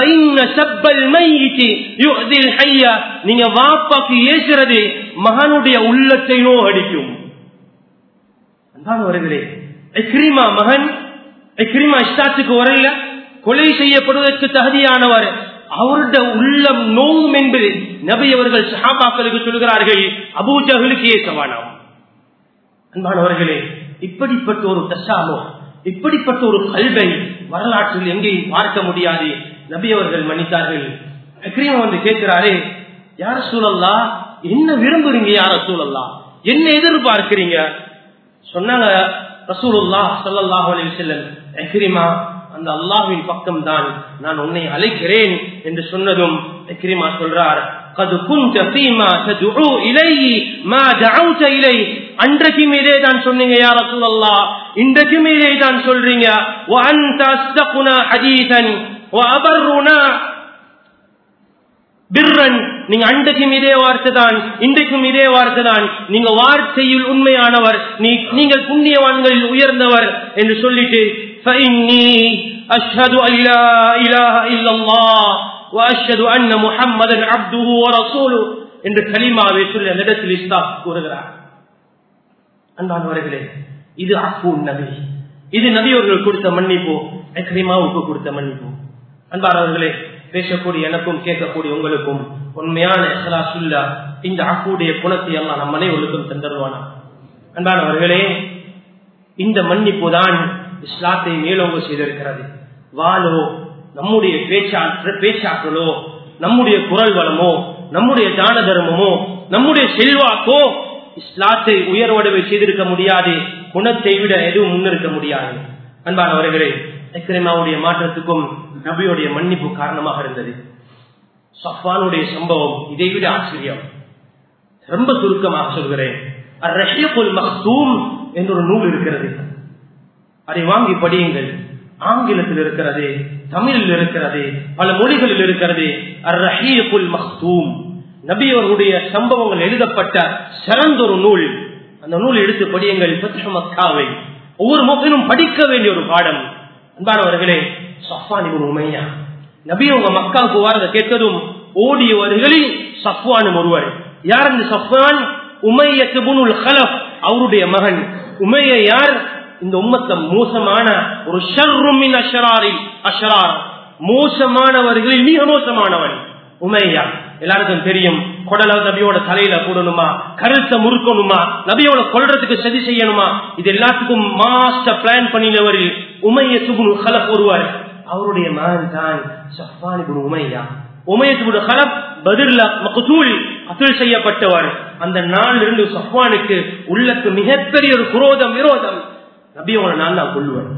நீங்க வாப்பாக்கு ஏசுறது மகனுடைய உள்ளத்தையோ அடிக்கும் அன்பானவர்களே எக்ரிமா மகன் எக்ரிமா இஷ்டாத்துக்கு வரல கொலை செய்யப்படுவதற்கு தகுதியானவர் அவருடைய உள்ளம் நோவும் என்பது நபி அவர்கள் சஹாபாக்களுக்கு சொல்கிறார்கள் அபூஜகளுக்கு ஏசவானாம் அன்பானவர்களே இப்படிப்பட்ட ஒரு தசாமோ இப்படிப்பட்ட ஒரு கல்வை வரலாற்றில் எங்கேயும் பார்க்க முடியாது நபி அவர்கள் மன்னித்தார்கள் அக்ரீமா வந்து கேட்கிறாரே யார சூழல்லா என்ன விரும்புறீங்க யார சூழல்லா என்ன எதிர்பார்க்கிறீங்க சொன்னாங்க ரசூலுல்லா சல்லாஹ் அலி செல்லம் அக்ரிமா அந்த அல்லாஹின் பக்கம் தான் நான் உன்னை அழைக்கிறேன் என்று சொன்னதும் அக்ரிமா சொல்றார் قد كنت فيما تدعو إليه ما دعوت إليه அன்றைக்கும் இதே தான் சொன்னீங்க யா ரசூலல்லாஹ் இன்றைக்கும் இதே தான் சொல்றீங்க وانت اصدقنا حديثا وابرنا பிர்ரன் நீங்க அன்றைக்கும் இதே வார்த்தை தான் இன்றைக்கும் இதே வார்த்தை தான் நீங்க வார்த்தையில் உண்மையானவர் நீ நீங்கள் புண்ணியவான்களில் உயர்ந்தவர் என்று சொல்லிட்டு அஷ்ஹது அல்லா இலாஹ இல்லல்லாஹ் واشهد ان محمدا عبده ورسوله என்று கலிமாவை சொல்லி அந்த இடத்தில் இஸ்தா கூறுகிறார் அன்பானவர்களே இது அஃபூ நபி இது நபி அவர்கள் கொடுத்த மன்னிப்பு கலிமாவுக்கு கொடுத்த மன்னிப்பு அன்பானவர்களே பேசக்கூடிய எனக்கும் கேட்கக்கூடிய உங்களுக்கும் உண்மையான இஸ்லாசுல்லா இந்த அஃபுடைய குணத்தை எல்லாம் நம் அனைவருக்கும் தந்தருவானா அன்பானவர்களே இந்த மன்னிப்பு தான் இஸ்லாத்தை மேலோங்க செய்திருக்கிறது வாளோ நம்முடைய பேச்சாற்ற பேச்சாற்றலோ நம்முடைய குரல் வளமோ நம்முடைய தான தர்மமோ நம்முடைய செல்வாக்கோ இஸ்லாத்தை உயர்வடவை செய்திருக்க முடியாது குணத்தை விட எதுவும் முன்னிருக்க முடியாது அன்பானவர்களே இக்ரிமாவுடைய மாற்றத்துக்கும் நபியுடைய மன்னிப்பு காரணமாக இருந்தது சஃபானுடைய சம்பவம் இதை விட ஆச்சரியம் ரொம்ப சுருக்கமாக சொல்கிறேன் ரஷ்யபுல் மக்தூம் என்ற ஒரு நூல் இருக்கிறது அதை வாங்கி படியுங்கள் ஆங்கிலத்தில் இருக்கிறது தமிழில் இருக்கிறது பல மொழிகளில் இருக்கிறது ரஹீபுல் மக்தூம் நபி அவர்களுடைய சம்பவங்கள் எழுதப்பட்ட சிறந்த ஒரு நூல் அந்த நூல் எடுத்து படியுங்கள் பத்ர மக்காவை ஒவ்வொரு முகனும் படிக்க வேண்டிய ஒரு பாடம் அன்பானவர்களே சஃபான் இவன் உமையா நபி உங்க மக்காவுக்கு வாரதை கேட்டதும் ஓடியவர்களில் சஃப்வானும் ஒருவர் யார் அந்த சஃப்வான் உமையத்து புனுல் ஹலப் அவருடைய மகன் உமைய யார் இந்த உம்மத்த மோசமான ஒரு ஷர்ருமின் அஷராரி அஷரார் மோசமானவர்களில் மிக மோசமானவன் உமையா எல்லாருக்கும் தெரியும் கொடல நபியோட தலையில போடணுமா கருத்தை முறுக்கணுமா நபியோட கொள்றதுக்கு சதி செய்யணுமா இது எல்லாத்துக்கும் மாஸ்டர் பிளான் பண்ணினவரில் உமைய சுகுனு ஹலப் ஒருவர் அவருடைய மகன் தான் சஃபானி குரு உமையா உமையத்துடைய ஹலப் பதிர்ல மகசூல் அசுல் செய்யப்பட்டவர் அந்த நாள் இருந்து சஃபானுக்கு உள்ளக்கு மிகப்பெரிய ஒரு குரோதம் விரோதம் நபியோட நான் தான் கொள்ளுவேன்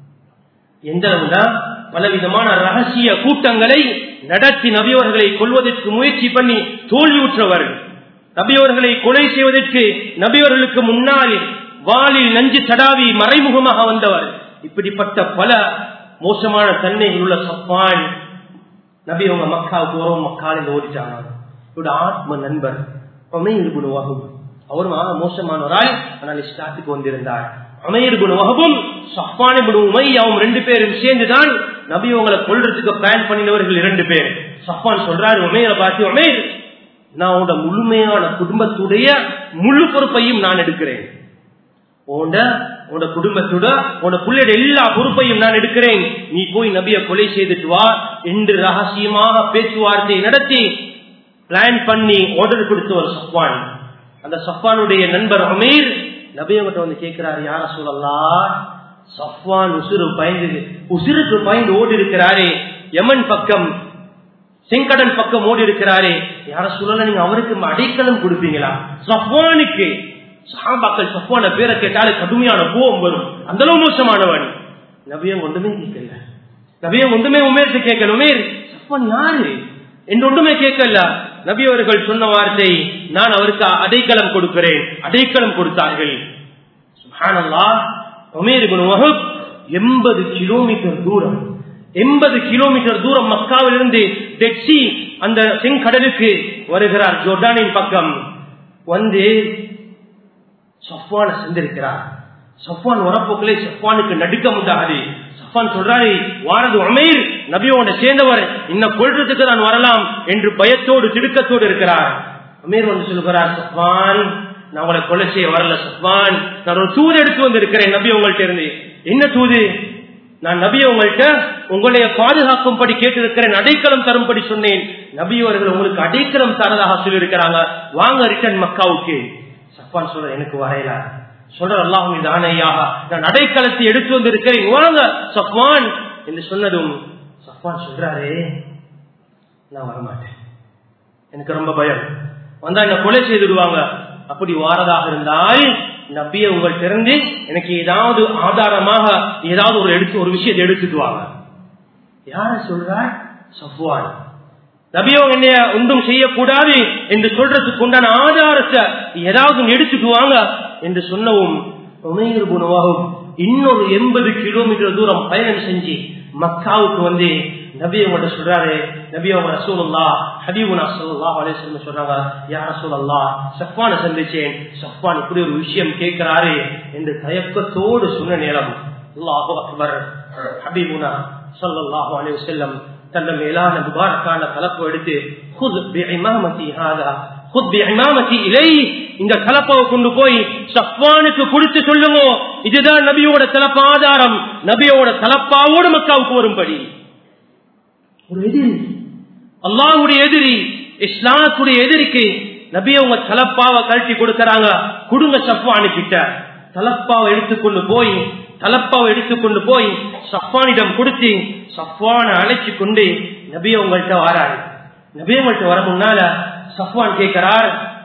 எந்த அளவுனா பலவிதமான ரகசிய கூட்டங்களை நடத்தி நபியவர்களை கொள்வதற்கு முயற்சி பண்ணி தோல்வியுற்றவர் நபியவர்களை கொலை செய்வதற்கு நபியவர்களுக்கு முன்னால் வாளில் நஞ்சு தடாவி மறைமுகமாக வந்தவர் இப்படிப்பட்ட பல மோசமான தன்மைகள் உள்ள சப்பான் நபி அவங்க மக்காவுக்கு வரும் மக்காலில் ஓடிட்டாங்க இவருடைய ஆத்ம நண்பர் அமையிருகுணுவாகும் அவரும் ஆக மோசமானவராய் ஆனால் இஸ்லாத்துக்கு வந்திருந்தார் அமையர்குண வகபும் சஃபானிபுன் உமையாவும் ரெண்டு பேரும் சேர்ந்துதான் நபி உங்களை கொள்றதுக்கு பிளான் பண்ணினவர்கள் இரண்டு பேர் சஃபான் சொல்றாரு உமையில பார்த்து உமைர் நான் உன்னோட முழுமையான குடும்பத்துடைய முழு பொறுப்பையும் நான் எடுக்கிறேன் உண்ட உன்னோட குடும்பத்தோட உன்னோட பிள்ளையோட எல்லா பொறுப்பையும் நான் எடுக்கிறேன் நீ போய் நபிய கொலை செய்துட்டு வா என்று ரகசியமாக பேச்சுவார்த்தை நடத்தி பிளான் பண்ணி ஆர்டர் கொடுத்தவர் சஃபான் அந்த சஃபானுடைய நண்பர் அமீர் நபியவங்கிட்ட வந்து கேட்கிறாரு யார சொல்லலாம் சஃப்வான் உசுறு பயந்து உசுருக்கு பயந்து ஓடி இருக்கிறாரே யமன் பக்கம் செங்கடல் பக்கம் ஓடி இருக்கிறாரே யார சொல்லல நீங்க அவருக்கு அடைக்கலம் கொடுப்பீங்களா சஃப்வானுக்கு சாபாக்கள் சஃப்வான பேரை கேட்டாலே கடுமையான கோபம் வரும் அந்த அளவு மோசமானவன் நபியம் ஒன்றுமே கேட்கல நபியம் ஒன்றுமே உமேர்த்து கேட்கல உமேர் சஃப்வான் யாரு என்று ஒன்றுமே கேட்கல நபி அவர்கள் சொன்ன வார்த்தை நான் அவருக்கு அடைக்கலம் கொடுக்கிறேன் அடைக்கலம் கொடுத்தார்கள் எண்பது கிலோமீட்டர் தூரம் எண்பது கிலோமீட்டர் தூரம் மக்காவிலிருந்து டெக்ஸி அந்த செங்கடலுக்கு வருகிறார் ஜோர்டானின் பக்கம் வந்து சஃப்வான சென்றிருக்கிறார் சஃப்வான் வரப்போக்களே சஃப்வானுக்கு நடுக்க முடியாது சஃபான் சொல்றாரு வாரது அமீர் நபியோட சேர்ந்தவர் இன்னும் கொள்றதுக்கு நான் வரலாம் என்று பயத்தோடு திடுக்கத்தோடு இருக்கிறார் அமீர் வந்து சொல்கிறார் சஃபான் நான் உங்களை கொலை செய்ய வரல சஃபான் நான் ஒரு தூது எடுத்து வந்திருக்கிறேன் நபி உங்கள்ட்ட இருந்து என்ன தூது நான் நபி உங்கள்கிட்ட உங்களைய பாதுகாக்கும்படி கேட்டிருக்கிறேன் அடைக்கலம் தரும்படி சொன்னேன் நபி அவர்கள் உங்களுக்கு அடைக்கலம் தரதாக சொல்லியிருக்கிறாங்க வாங்க ரிட்டன் மக்காவுக்கு சஃபான் சொல்ற எனக்கு வரையல சொல்ற அல்லாஹும் இது ஆணையாக நான் அடைக்கலத்தை எடுத்து வந்திருக்கிறேன் வாங்க சஃபான் என்று சொன்னதும் சஃபான் சொல்றாரே நான் வரமாட்டேன் எனக்கு ரொம்ப பயம் வந்தா என்ன கொலை செய்துடுவாங்க அப்படி வாரதாக இருந்தால் நபிய உங்கள் திறந்து எனக்கு ஏதாவது ஆதாரமாக ஏதாவது ஒரு எடுத்து ஒரு விஷயத்தை எடுத்துட்டு வாங்க யார சொல்றார் சஃப்வான் நபியோ என்னைய ஒன்றும் செய்யக்கூடாது என்று சொல்றதுக்கு உண்டான ஆதாரத்தை ஏதாவது எடுத்துட்டு வாங்க என்று சொன்னவும் உமையர் குணமாகும் இன்னொரு எண்பது கிலோமீட்டர் தூரம் பயணம் செஞ்சு மக்காவுக்கு வந்து நபி அவங்க சொல்றாரு நபி அவங்க ரசூலுல்லா ஹபீபுனா சல்லா அலேஸ்வரம் சொல்றாங்க யார் ரசூலல்லா சஃபான சந்திச்சேன் சஃபான் இப்படி ஒரு விஷயம் கேட்கிறாரு என்று தயக்கத்தோடு சொன்ன நேரம் அல்லாஹு அக்பர் ஹபீபுனா சல்லல்லாஹு அலைஹி வஸல்லம் தன்ன மேலான முபாரக்கான கலப்பு எடுத்து خذ بعمامتي هذا خذ بعمامتي இலை இந்த கலப்பாவை கொண்டு போய் சஃப்வானுக்கு கொடுத்து சொல்லுங்க இதுதான் நபியோட தலப்ப ஆதாரம் நபியோட தலப்பாவோடு மக்காவுக்கு வரும்படி ஒரு எதிரி அல்லாஹுடைய எதிரி இஸ்லாத்துடைய எதிரிக்கு நபி அவங்க தலப்பாவை கழட்டி கொடுக்கறாங்க கொடுங்க சஃப்வானு கிட்ட தலப்பாவை எடுத்துக்கொண்டு போய் தலப்பாவை எடுத்துக்கொண்டு போய் சஃபானிடம் கொடுத்து சஃபானை அழைச்சு கொண்டு நபி உங்கள்கிட்ட வராரு நபி உங்கள்கிட்ட வர முன்னால சஃபான் கேட்கிறார்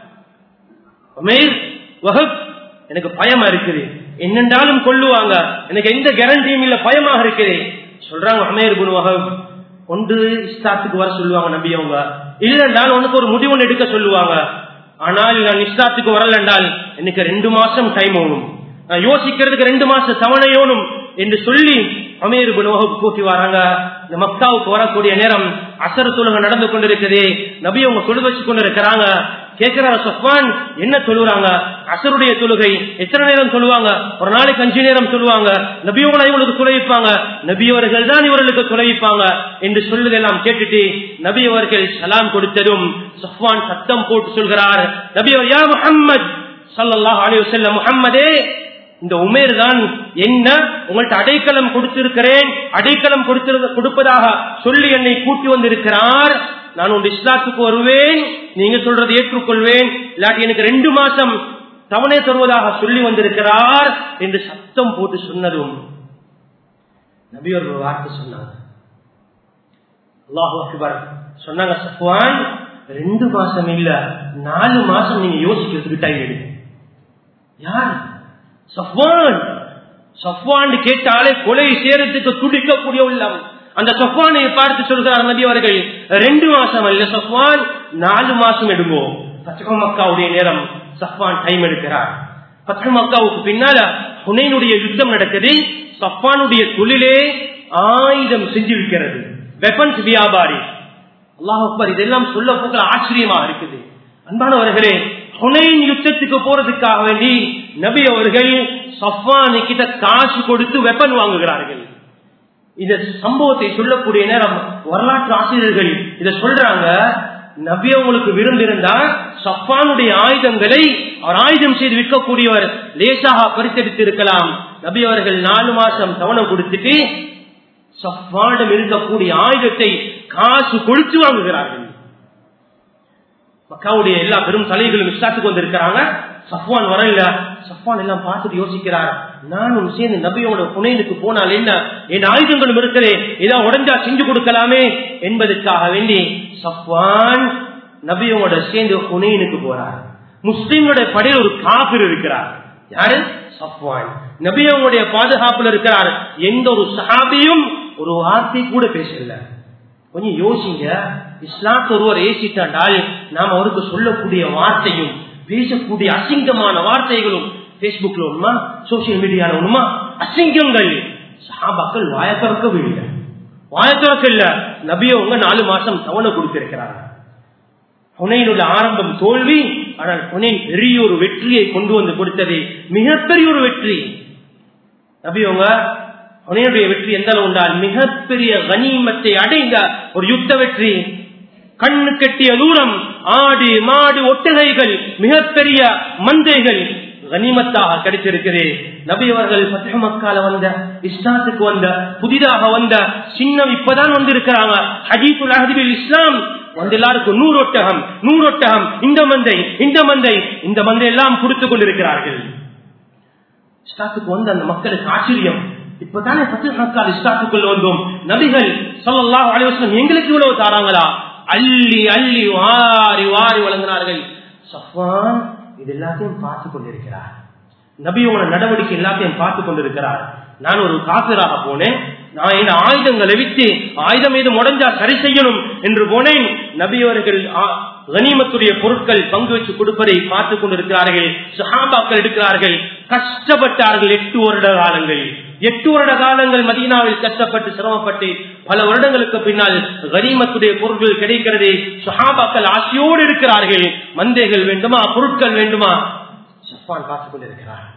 உமேர் வஹப் எனக்கு பயமா இருக்குது என்னென்றாலும் கொள்ளுவாங்க எனக்கு எந்த கேரண்டியும் இல்ல பயமாக இருக்குது சொல்றாங்க அமேர் குரு வஹப் ஒன்று இஸ்லாத்துக்கு வர சொல்லுவாங்க நபி அவங்க இல்லைன்றால் உனக்கு ஒரு முடிவு எடுக்க சொல்லுவாங்க ஆனால் நான் இஸ்லாத்துக்கு வரல என்றால் எனக்கு ரெண்டு மாசம் டைம் ஆகணும் நான் யோசிக்கிறதுக்கு ரெண்டு மாசம் தவணையோனும் என்று சொல்லி அமீர் குணவகுப்பு கூட்டி வராங்க இந்த மக்காவுக்கு வரக்கூடிய நேரம் அசர தொழுகை நடந்து கொண்டிருக்குது நபி அவங்க தொழு வச்சு கொண்டு இருக்கிறாங்க கேட்கிறார சஃபான் என்ன தொழுறாங்க அசருடைய தொழுகை எத்தனை நேரம் சொல்லுவாங்க ஒரு நாளைக்கு அஞ்சு நேரம் சொல்லுவாங்க நபியோகளை இவங்களுக்கு துளைவிப்பாங்க நபியவர்கள் தான் இவர்களுக்கு துளைவிப்பாங்க என்று சொல்லுதெல்லாம் கேட்டுட்டு நபி அவர்கள் சலாம் கொடுத்ததும் சஃபான் சத்தம் போட்டு சொல்கிறார் நபி அவர் யா முஹம்மத் சல்லல்லாஹு அலைஹி வஸல்லம் முஹம்மதே இந்த உமேர் தான் என்ன உங்கள்ட்ட அடைக்கலம் கொடுத்திருக்கிறேன் அடைக்கலம் கொடுத்திரு கொடுப்பதாக சொல்லி என்னை கூட்டி வந்திருக்கிறார் நான் உங்க இஸ்லாத்துக்கு வருவேன் நீங்க சொல்றதை ஏற்றுக்கொள்வேன் இல்லாட்டி எனக்கு ரெண்டு மாசம் தவணை தருவதாக சொல்லி வந்திருக்கிறார் என்று சத்தம் போட்டு சொன்னதும் நபி ஒரு வார்த்தை சொன்னாங்க அல்லாஹு அக்பர் சொன்னாங்க சஃப்வான் ரெண்டு மாசம் இல்ல நாலு மாசம் நீங்க யோசிக்கிறதுக்கு டைம் எடுங்க யார் சஃப்வான் சஃப்வான் கேட்டாலே கொலை சேரத்துக்கு துடிக்கக்கூடிய உள்ளம் அந்த சஃப்வானை பார்த்து சொல்கிறார் நபி அவர்கள் ரெண்டு மாசம் அல்ல சஃப்வான் நாலு மாசம் எடுங்கோ பச்சக மக்காவுடைய நேரம் சஃப்வான் டைம் எடுக்கிறார் பச்சக மக்காவுக்கு பின்னால புனையினுடைய யுத்தம் நடக்குது சஃப்வானுடைய தொழிலே ஆயுதம் செஞ்சிருக்கிறது வெப்பன்ஸ் வியாபாரி அல்லாஹ் அக்பர் இதெல்லாம் சொல்ல போக்கிற ஆச்சரியமா இருக்குது அன்பானவர்களே ஹுனைன் யுத்தத்துக்கு போறதுக்காக வேண்டி நபி அவர்கள் சஃபானு கிட்ட காசு கொடுத்து வெப்பன் வாங்குகிறார்கள் இந்த சம்பவத்தை சொல்லக்கூடிய நேரம் வரலாற்று ஆசிரியர்கள் இத சொல்றாங்க நபி அவங்களுக்கு விரும்பிருந்தா சஃபானுடைய ஆயுதங்களை அவர் ஆயுதம் செய்து விற்கக்கூடியவர் லேசாக பரிசெடுத்து இருக்கலாம் நபி அவர்கள் நாலு மாசம் தவணம் கொடுத்துட்டு சஃபானிடம் இருக்கக்கூடிய ஆயுதத்தை காசு கொடுத்து வாங்குகிறார்கள் மக்காவுடைய எல்லா பெரும் தலைகளும் இஸ்லாத்துக்கு வந்திருக்கிறாங்க சஃப்வான் வரல சஃப்வான் எல்லாம் பார்த்துட்டு யோசிக்கிறார் நானும் சேர்ந்து நபியோட புனைனுக்கு போனால் என்ன என் ஆயுதங்களும் இருக்கிறே ஏதோ உடஞ்சா செஞ்சு கொடுக்கலாமே என்பதற்காக வேண்டி சஃப்வான் நபியோட சேர்ந்து புனைனுக்கு போறார் முஸ்லிம்களுடைய படையில் ஒரு காபிர் இருக்கிறார் யாரு சஃப்வான் நபியோடைய பாதுகாப்புல இருக்கிறார் எந்த ஒரு சஹாபியும் ஒரு வார்த்தை கூட பேசல கொஞ்சம் யோசிங்க இஸ்லாத்து ஒருவர் ஏசிட்டாண்டால் நாம் அவருக்கு சொல்லக்கூடிய வார்த்தையும் பேசக்கூடிய அசிங்கமான வார்த்தைகளும் பேஸ்புக்ல ஒண்ணுமா சோசியல் மீடியால ஒண்ணுமா அசிங்கங்கள் சாபாக்கள் வாய திறக்கவே இல்லை வாய திறக்க இல்ல நபியவங்க நாலு மாசம் தவணை கொடுத்திருக்கிறாங்க புனையினுடைய ஆரம்பம் தோல்வி ஆனால் புனையின் பெரிய ஒரு வெற்றியை கொண்டு வந்து கொடுத்தது மிகப்பெரிய ஒரு வெற்றி நபியவங்க அவனுடைய வெற்றி எந்த அளவு உண்டால் மிகப்பெரிய கனிமத்தை அடைந்த ஒரு யுத்த வெற்றி கண்ணு கட்டிய தூரம் ஆடு மாடு ஒட்டகைகள் மிகப்பெரிய மந்தைகள் கனிமத்தாக கிடைத்திருக்கிறது நபி அவர்கள் பத்தக மக்கால வந்த இஸ்லாத்துக்கு வந்த புதிதாக வந்த சின்னம் இப்பதான் வந்திருக்கிறாங்க ஹஜீபுல் அஹதிபில் இஸ்லாம் வந்து எல்லாருக்கும் நூறு ஒட்டகம் நூறு ஒட்டகம் இந்த மந்தை இந்த மந்தை இந்த மந்தை எல்லாம் கொடுத்து கொண்டிருக்கிறார்கள் இஸ்லாத்துக்கு வந்த அந்த மக்களுக்கு ஆச்சரியம் இப்பதானே பத்து நாட்கள் இஸ்லாத்துக்குள்ள வந்தோம் நபிகள் சொல்லலாம் அலைவசம் எங்களுக்கு இவ்வளவு தாராங்களா அள்ளி அள்ளி வாரி வாரி வழங்கினார்கள் சஃபான் இது எல்லாத்தையும் பார்த்து கொண்டிருக்கிறார் நபியோட நடவடிக்கை எல்லாத்தையும் பார்த்து கொண்டிருக்கிறார் நான் ஒரு காசிராக போனேன் நான் இந்த ஆயுதங்களை விட்டு ஆயுதம் ஏது முடஞ்சா சரி செய்யணும் என்று போனேன் நபியவர்கள் கனிமத்துடைய பொருட்கள் பங்கு வச்சு கொடுப்பதை பார்த்து கொண்டிருக்கிறார்கள் சஹாபாக்கள் எடுக்கிறார்கள் கஷ்டப்பட்டார்கள் எட்டு வருட காலங்கள் எட்டு வருட காலங்கள் மதீனாவில் கஷ்டப்பட்டு சிரமப்பட்டு பல வருடங்களுக்கு பின்னால் கனிமத்துடைய பொருட்கள் கிடைக்கிறது சஹாபாக்கள் ஆசையோடு இருக்கிறார்கள் மந்தைகள் வேண்டுமா பொருட்கள் வேண்டுமா சஃபான் பார்த்துக் கொண்டிருக்கிறார்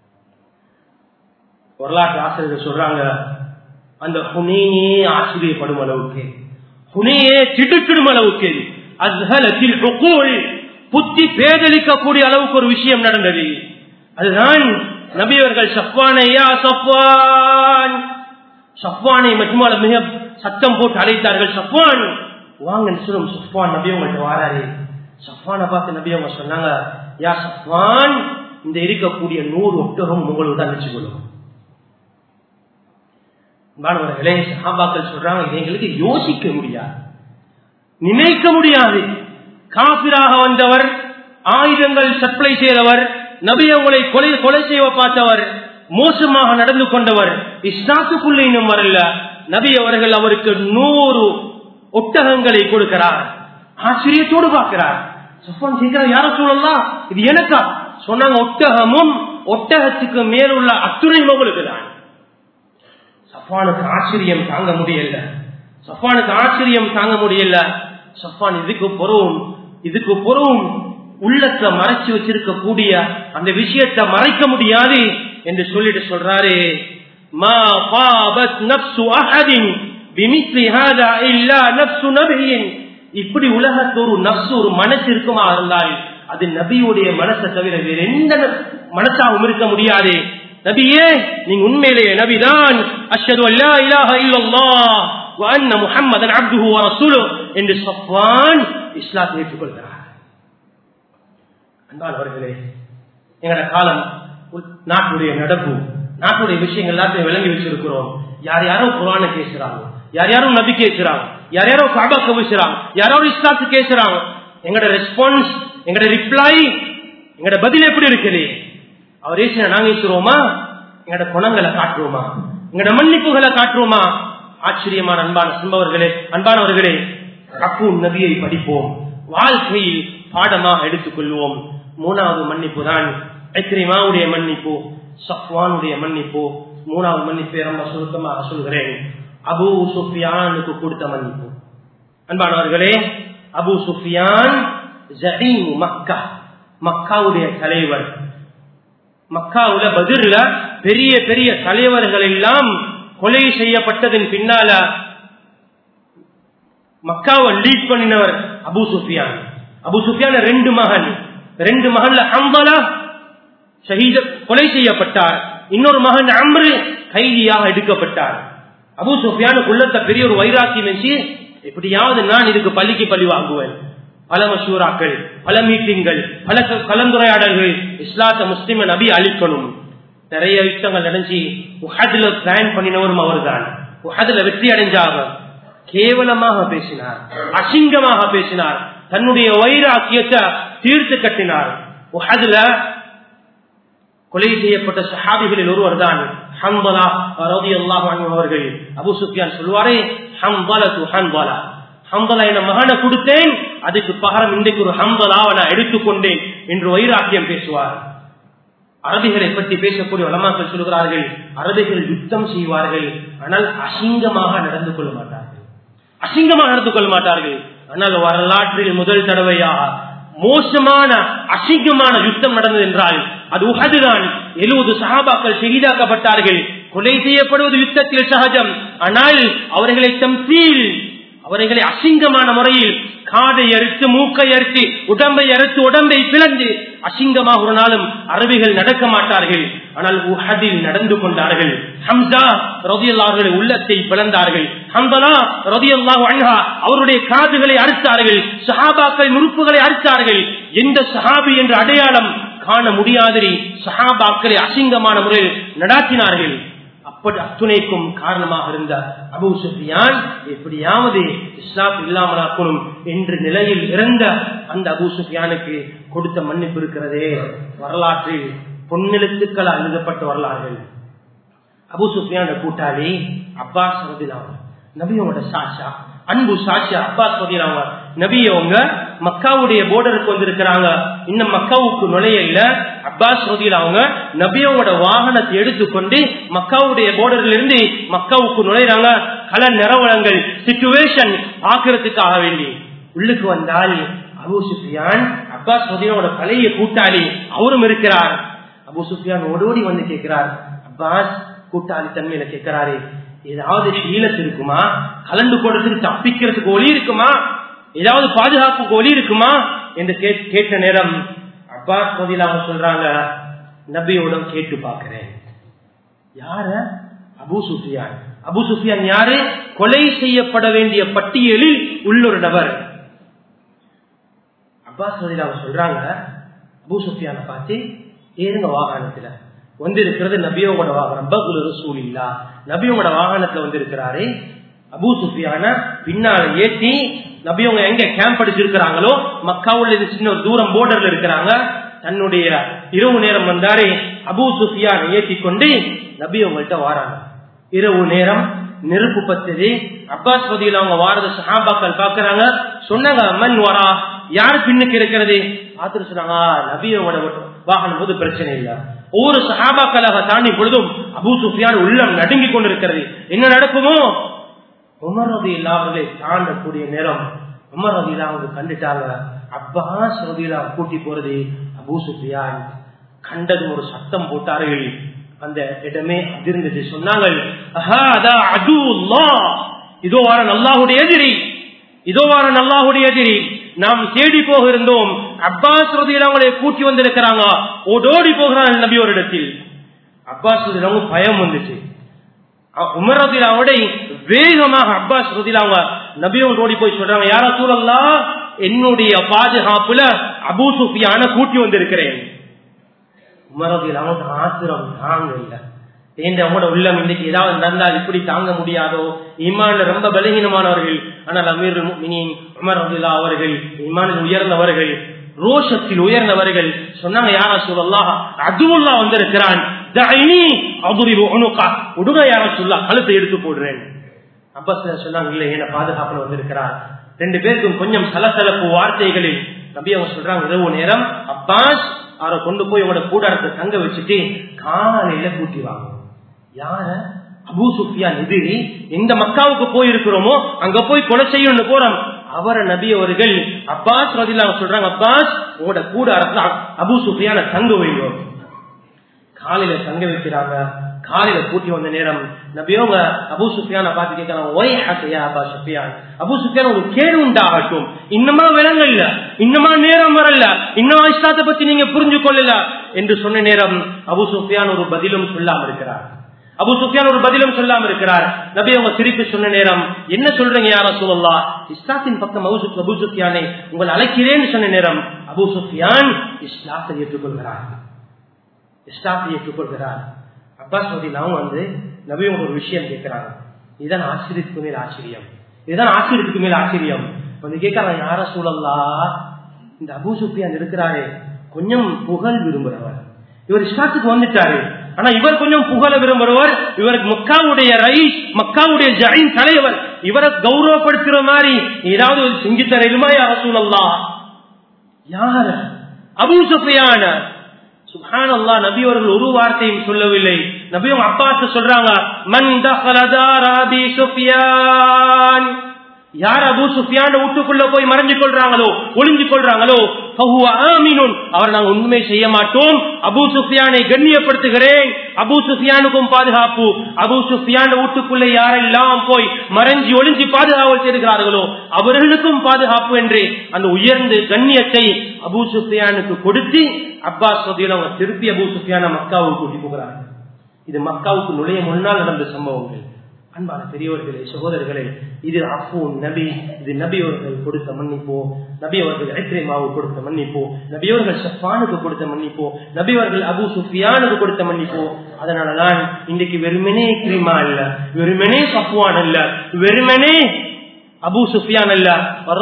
வரலாற்று ஆசிரியர்கள் சொல்றாங்க அந்த ஹுனேனே ஆச்சரியப்படும் அளவுக்கு ஹுனேயே திடுக்கிடும் அளவுக்கு அஸ்ஹலத்தில் புத்தி பேதலிக்கக்கூடிய அளவுக்கு ஒரு விஷயம் நடந்தது அதுதான் நபியவர்கள் சஃப்வானையா சஃப்வான் சஃப்வானை மட்டுமால மிக சத்தம் போட்டு அழைத்தார்கள் சஃப்வான் வாங்க சொல்லும் சஃப்வான் நபி உங்கள்கிட்ட வாராரு சஃப்வானை பார்த்து நபி அவங்க சொன்னாங்க யா சஃப்வான் இந்த இருக்கக்கூடிய நூறு ஒட்டகம் உங்களோட அழைச்சு கொள்ளும் மாணவர்களே சஹாபாக்கள் சொல்றாங்க இதை எங்களுக்கு யோசிக்க முடியாது நினைக்க முடியாது காபிராக வந்தவர் ஆயுதங்கள் சப்ளை செய்தவர் நபி அவங்களை கொலை கொலை செய்ய பார்த்தவர் மோசமாக நடந்து கொண்டவர் இஸ்லாத்துக்குள்ளே இன்னும் வரல நபி அவர்கள் அவருக்கு நூறு ஒட்டகங்களை கொடுக்கிறார் ஆச்சரியத்தோடு பார்க்கிறார் சஃபான் கேட்கிறார் யார சொல்லலாம் இது எனக்கா சொன்னாங்க ஒட்டகமும் ஒட்டகத்துக்கு மேலுள்ள அத்துணையும் உங்களுக்கு தான் சஃபானுக்கு ஆச்சரியம் தாங்க முடியல சஃபானுக்கு ஆச்சரியம் தாங்க முடியல சஃபான் இதுக்கு பொறவும் இதுக்கு பொறவும் உள்ளத்தை மறைச்சு வச்சிருக்க கூடிய அந்த விஷயத்தை மறைக்க முடியாது என்று சொல்லிட்டு சொல்றாரு மா பாபத் நப்சு அஹதின் பிமிஸ்லி ஹாதா இல்லா நப்சு நபியின் இப்படி உலகத்து ஒரு நப்சு ஒரு மனசு இருக்குமா இருந்தால் அது நபியுடைய மனசை தவிர வேற எந்த மனசாகவும் இருக்க முடியாது நபியே நீங்க உண்மையிலேயே நபிதான் அஷ்ஹது அல்லா இலாஹ இல்லல்லாஹ் வ அன்ன முஹம்மதன் அப்துஹு வ ரசூலுஹு என்று சஃப்வான் இஸ்லாத்தை ஏற்றுக்கொள்கிறார் அன்பானவர்களே எங்கட காலம் நாட்டுடைய நடப்பு நாட்டுடைய விஷயங்கள் எல்லாத்தையும் விளங்கி வச்சிருக்கிறோம் யார் யாரோ குரான பேசுறாங்க யார் யாரும் நபி கேட்கிறாங்க யார் யாரோ காபா கவிச்சுறாங்க யாரோ இஸ்லாத்து கேட்கிறாங்க எங்கட ரெஸ்பான்ஸ் எங்கட ரிப்ளை எங்கட பதில் எப்படி இருக்குது அவர் ஏசின நாங்க ஏசுறோமா எங்கட குணங்களை காட்டுவோமா எங்கட மன்னிப்புகளை காட்டுவோமா ஆச்சரியமான அன்பான சம்பவர்களே அன்பானவர்களே கப்பு நபியை படிப்போம் வாழ்க்கையில் பாடமாக எடுத்துக்கொள்வோம் மூணாவது மன்னிப்பு தான் ஐக்கிரிமாவுடைய மன்னிப்பு சஃப்வானுடைய மன்னிப்பு மூணாவது மன்னிப்பு ரொம்ப சுருக்கமாக சொல்கிறேன் அபு சுஃபியானுக்கு கொடுத்த மன்னிப்பு அன்பானவர்களே அபு சுஃபியான் ஜஹீம் மக்கா மக்காவுடைய தலைவர் மக்காவுல பதிர்ல பெரிய பெரிய தலைவர்கள் எல்லாம் கொலை செய்யப்பட்டதன் பின்னால மக்காவை லீட் பண்ணினவர் அபு சுஃபியான் அபு சுஃபியான ரெண்டு மகன் ரெண்டு மகன்ல ஹம்பலா ஷஹீத கொலை செய்யப்பட்டார் இன்னொரு மகன் அம்ரு கைதியாக எடுக்கப்பட்டார் அபு சுஃபியானுக்கு உள்ளத்த பெரிய ஒரு வைராக்கியம் வச்சு எப்படியாவது நான் இதுக்கு பள்ளிக்கு பழி வாங்குவேன் பல மசூராக்கள் பல மீட்டிங்கள் பல கலந்துரையாடல்கள் இஸ்லாத்த முஸ்லிம நபி அழிக்கணும் நிறைய யுத்தங்கள் நடந்துச்சு உஹதுல பிளான் பண்ணினவரும் அவர் தான் உஹதுல வெற்றி அடைஞ்சாக கேவலமாக பேசினார் அசிங்கமாக பேசினார் தன்னுடைய வைராக்கியத்தை தீர்த்து கட்டினார் உஹதுல கொலை செய்யப்பட்ட சஹாபிகளில் ஒருவர் தான் ஹம்பலா ரதி அல்லாஹ் அவர்கள் அபு சுஃபியான் சொல்லுவாரே ஹம்பல து ஹம்பலா ஹம்பலா என மகனை கொடுத்தேன் அதுக்கு பகரம் இன்றைக்கு ஒரு ஹம்பலாவை நான் எடுத்துக்கொண்டேன் என்று வைராக்கியம் பேசுவார் அரபிகளை பற்றி பேசக்கூடிய வளமாக்கள் சொல்கிறார்கள் அரபிகள் யுத்தம் செய்வார்கள் ஆனால் அசிங்கமாக நடந்து கொள்ள மாட்டார்கள் அசிங்கமாக நடந்து கொள்ள மாட்டார்கள் ஆனால் வரலாற்றில் முதல் தடவையாக மோசமான அசிங்கமான யுத்தம் நடந்தது என்றால் அது உகதுதான் எழுபது சகாபாக்கள் ஷஹீதாக்கப்பட்டார்கள் கொலை செய்யப்படுவது யுத்தத்தில் சகஜம் ஆனால் அவர்களை தம்சீல் அவர்களை அசிங்கமான முறையில் காதை அறுத்து மூக்கை அறுத்து உடம்பை அறுத்து உடம்பை பிளந்து அசிங்கமாக ஒரு நாளும் அரபிகள் நடக்க மாட்டார்கள் ஆனால் உஹதில் நடந்து கொண்டார்கள் ஹம்சா ரதியல்லாஹுடைய உள்ளத்தை பிளந்தார்கள் ஹம்பலா ரதியல்லாஹு அன்ஹா அவருடைய காதுகளை அறுத்தார்கள் சஹாபாக்கள் உறுப்புகளை அறுத்தார்கள் எந்த சஹாபி என்ற அடையாளம் காண முடியாதிரி சஹாபாக்களை அசிங்கமான முறையில் நடாத்தினார்கள் அப்படி அத்துணைக்கும் காரணமாக இருந்த அபு சுஃபியான் எப்படியாவது இஸ்லாம் இல்லாமலாக்கணும் என்ற நிலையில் இருந்த அந்த அபு சுஃபியானுக்கு கொடுத்த மன்னிப்பு இருக்கிறதே வரலாற்றில் பொன்னெழுத்துக்கள் எழுதப்பட்ட வரலாறுகள் அபு சுஃபியான கூட்டாளி அப்பாஸ் ரதிலாம நபியோட சாஷா அன்பு சாட்சி அப்பாஸ் பதிலாங்க நபியவங்க மக்காவுடைய போர்டருக்கு வந்திருக்கிறாங்க இன்னும் மக்காவுக்கு நுழைய இல்ல அப்பாஸ் ரதியில் அவங்க நபியோட வாகனத்தை எடுத்துக்கொண்டு மக்காவுடைய போர்டர்ல இருந்து மக்காவுக்கு நுழைறாங்க கல நிறவளங்கள் சிச்சுவேஷன் ஆக்கிறதுக்காக வேண்டி உள்ளுக்கு வந்தால் அபு சுஃபியான் அப்பாஸ் ரதியோட பழைய கூட்டாளி அவரும் இருக்கிறார் அபு சுஃபியான் ஓடோடி வந்து கேட்கிறார் அப்பாஸ் கூட்டாளி தன்மையில கேட்கிறாரு ஏதாவது ஷீலத் இருக்குமா கலந்து கொடுறதுக்கு தப்பிக்கிறதுக்கு ஒளி இருக்குமா ஏதாவது பாதுகாப்புக்கு ஒளி இருக்குமா என்று கேட்ட நேரம் அப்பாஸ் பதில் அவங்க சொல்றாங்க நபியோட கேட்டு பாக்குறேன் யார அபு சுஃபியான் அபு சுஃபியான் யாரு கொலை செய்யப்பட வேண்டிய பட்டியலில் உள்ளொரு நபர் அப்பாஸ் பதில் அவங்க சொல்றாங்க அபு சுஃபியான பார்த்து ஏறுங்க வாகனத்துல வந்திருக்கிறது நபியோட வாகனம் பகுல் ரசூல் இல்லா நபியோட வாகனத்துல வந்திருக்கிறாரே அபூ சுஃபியான பின்னால ஏத்தி நபியவங்க எங்க கேம்ப் அடிச்சிருக்கிறாங்களோ மக்காவுள்ள இது சின்ன ஒரு தூரம் போர்டர்ல இருக்கிறாங்க தன்னுடைய இரவு நேரம் வந்தாரே அபூ சுஃபியான் ஏத்தி கொண்டு நபி அவங்கள்ட்ட வாராங்க இரவு நேரம் நெருப்பு பத்தது அப்பாஸ் பகுதியில் அவங்க வாரத சஹாபாக்கள் பாக்குறாங்க சொன்னாங்க மண் வரா யார் பின்னுக்கு இருக்கிறது பார்த்துட்டு சொன்னாங்க நபியோட வாகனம் போது பிரச்சனை இல்லை ஒவ்வொரு சஹாபாக்களாக தாண்டி பொழுதும் அபூ சுஃபியான் உள்ளம் நடுங்கி கொண்டிருக்கிறது என்ன நடக்குமோ உமர் ரதி இல்லாமலே தாண்டக்கூடிய நேரம் உமர் ரதி அவங்க கண்டுட்டாங்க அப்பாஸ் ரதியிலா கூட்டி போறது அபூ சுஃபியான் கண்டது ஒரு சத்தம் போட்டார்கள் அந்த இடமே அதிர்ந்தது சொன்னாங்க இதோ வார நல்லாவுடைய எதிரி இதோ வார நல்லாவுடைய எதிரி நாம் தேடி போக இருந்தோம் அப்பாஸ் ரதியில் அவங்களை கூட்டி வந்திருக்கிறாங்க ஓடோடி போகிறாங்க நபி ஒரு இடத்தில் அப்பாஸ் ரதியில் பயம் வந்துச்சு உமர் ரதிலாவோட வேகமாக அப்பாஸ் ரதிலாங்க நபியோட ஓடி போய் சொல்றாங்க யாரா சூழல்லா என்னுடைய பாதுகாப்புல அபூ சுஃபியான கூட்டி வந்திருக்கிறேன் உமர் ரதிலாவோட ஆத்திரம் தாங்க இல்லை ஏன் அவங்களோட உள்ளம் இன்னைக்கு ஏதாவது நடந்தால் இப்படி தாங்க முடியாதோ ஈமான்ல ரொம்ப பலகீனமானவர்கள் ஆனால் அமீர் உமர் ரதிலா அவர்கள் ஈமானில் உயர்ந்தவர்கள் ரோஷத்தில் உயர்ந்தவர்கள் சொன்னாங்க யாரா சொல்லலாம் அதுவுல்லா வந்திருக்கிறான் உடுக யார சொல்லா கழுத்தை எடுத்து போடுறேன் அப்பா சொன்னாங்க இல்ல என்ன பாதுகாப்புல வந்திருக்கிறார் ரெண்டு பேருக்கும் கொஞ்சம் சலசலப்பு வார்த்தைகளில் நபி அவங்க சொல்றாங்க இரவு நேரம் அப்பாஸ் அவரை கொண்டு போய் உங்களோட கூடாரத்தை தங்க வச்சுட்டு காலையில கூட்டி வாங்க யார அபூ சுஃபியான் எதிரி எந்த மக்காவுக்கு போயிருக்கிறோமோ அங்க போய் கொலை செய்யணும்னு போறோம் அவரை நபி அவர்கள் அப்பாஸ் ரதிலா சொல்றாங்க அப்பாஸ் உங்களோட கூட அபு சுஃபியான தங்க வைங்க காலையில தங்க வைக்கிறாங்க காலையில கூட்டி வந்த நேரம் நபியோங்க அபு சுஃபியான பார்த்து கேட்கறாங்க ஒய் ஹசையா அபா சுஃபியான் அபு சுஃபியான் ஒரு கேடு உண்டாகட்டும் இன்னமா விலங்கல்ல இன்னமா நேரம் வரல இன்னமா இஸ்லாத்தை பத்தி நீங்க புரிஞ்சு கொள்ளல என்று சொன்ன நேரம் அபு சுஃபியான் ஒரு பதிலும் சொல்லாம இருக்கிறார் அபு சுஃபியான் ஒரு பதிலும் சொல்லாம இருக்கிறார் நபி அவங்க திருப்பி சொன்ன நேரம் என்ன சொல்றீங்க யார சொல்லலா இஸ்லாத்தின் பக்கம் அபு சுஃபியானை உங்களை அழைக்கிறேன்னு சொன்ன நேரம் அபு சுஃபியான் இஸ்லாத்தை ஏற்றுக்கொள்கிறார் இஸ்லாத்தை ஏற்றுக்கொள்கிறார் அப்பாஸ் மதினாவும் வந்து நபி அவங்க ஒரு விஷயம் கேட்கிறாங்க இதுதான் ஆச்சரியத்துக்கு மேல் ஆச்சரியம் இதுதான் ஆச்சரியத்துக்கு மேல் ஆச்சரியம் வந்து கேட்கறாங்க யார சூழல்லா இந்த அபு சுஃபியான் இருக்கிறாரே கொஞ்சம் புகழ் விரும்புறவர் இவர் இஸ்லாத்துக்கு வந்துட்டாரு ஆனா இவர் கொஞ்சம் புகழ விரும்புறவர் இவருக்கு மக்காவுடைய ரைஸ் மக்காவுடைய ஜயின் தலைவர் இவரை கௌரவப்படுத்துற மாதிரி ஏதாவது ஒரு செஞ்சு தரையிலுமா யார சூழல்லா யார அபு சுஃபியான சுபானல்லா நபி அவர்கள் ஒரு வார்த்தையும் சொல்லவில்லை நபி அவங்க அப்பாத்த சொல்றாங்க மன் தஹலதாராபி சுஃபியான் யார் அபு சுஃபியான வீட்டுக்குள்ள போய் மறைஞ்சு கொள்றாங்களோ ஒளிஞ்சு கொள்றாங்களோ அவர் நாங்க உண்மை செய்ய மாட்டோம் அபு சுஃபியானை கண்ணியப்படுத்துகிறேன் அபு சுஃபியானுக்கும் பாதுகாப்பு அபு சுஃபியான வீட்டுக்குள்ள யாரெல்லாம் போய் மறைஞ்சி ஒளிஞ்சு பாதுகாவல் செய்கிறார்களோ அவர்களுக்கும் பாதுகாப்பு என்று அந்த உயர்ந்த கண்ணியத்தை அபு சுஃபியானுக்கு கொடுத்து அப்பாஸ் அவங்க திருப்பி அபு சுஃபியான மக்காவுக்கு கூட்டி போகிறார்கள் இது மக்காவுக்கு நுழைய முன்னால் நடந்த சம்பவங்கள் அன்பான பெரியவர்களே சகோதரர்களே இது அஃபூ நபி இது நபி அவர்கள் கொடுத்த மன்னிப்போ நபி அவர்கள் ஐக்ரேமாவு கொடுத்த மன்னிப்போ நபி அவர்கள் சஃபானுக்கு கொடுத்த மன்னிப்போ நபி அவர்கள் அபு சுஃபியானுக்கு கொடுத்த மன்னிப்போ அதனாலதான் இன்னைக்கு வெறுமனே கிரிமா இல்ல வெறுமனே சஃப்வான் அல்ல வெறுமனே அபு சுஃபியான் அல்ல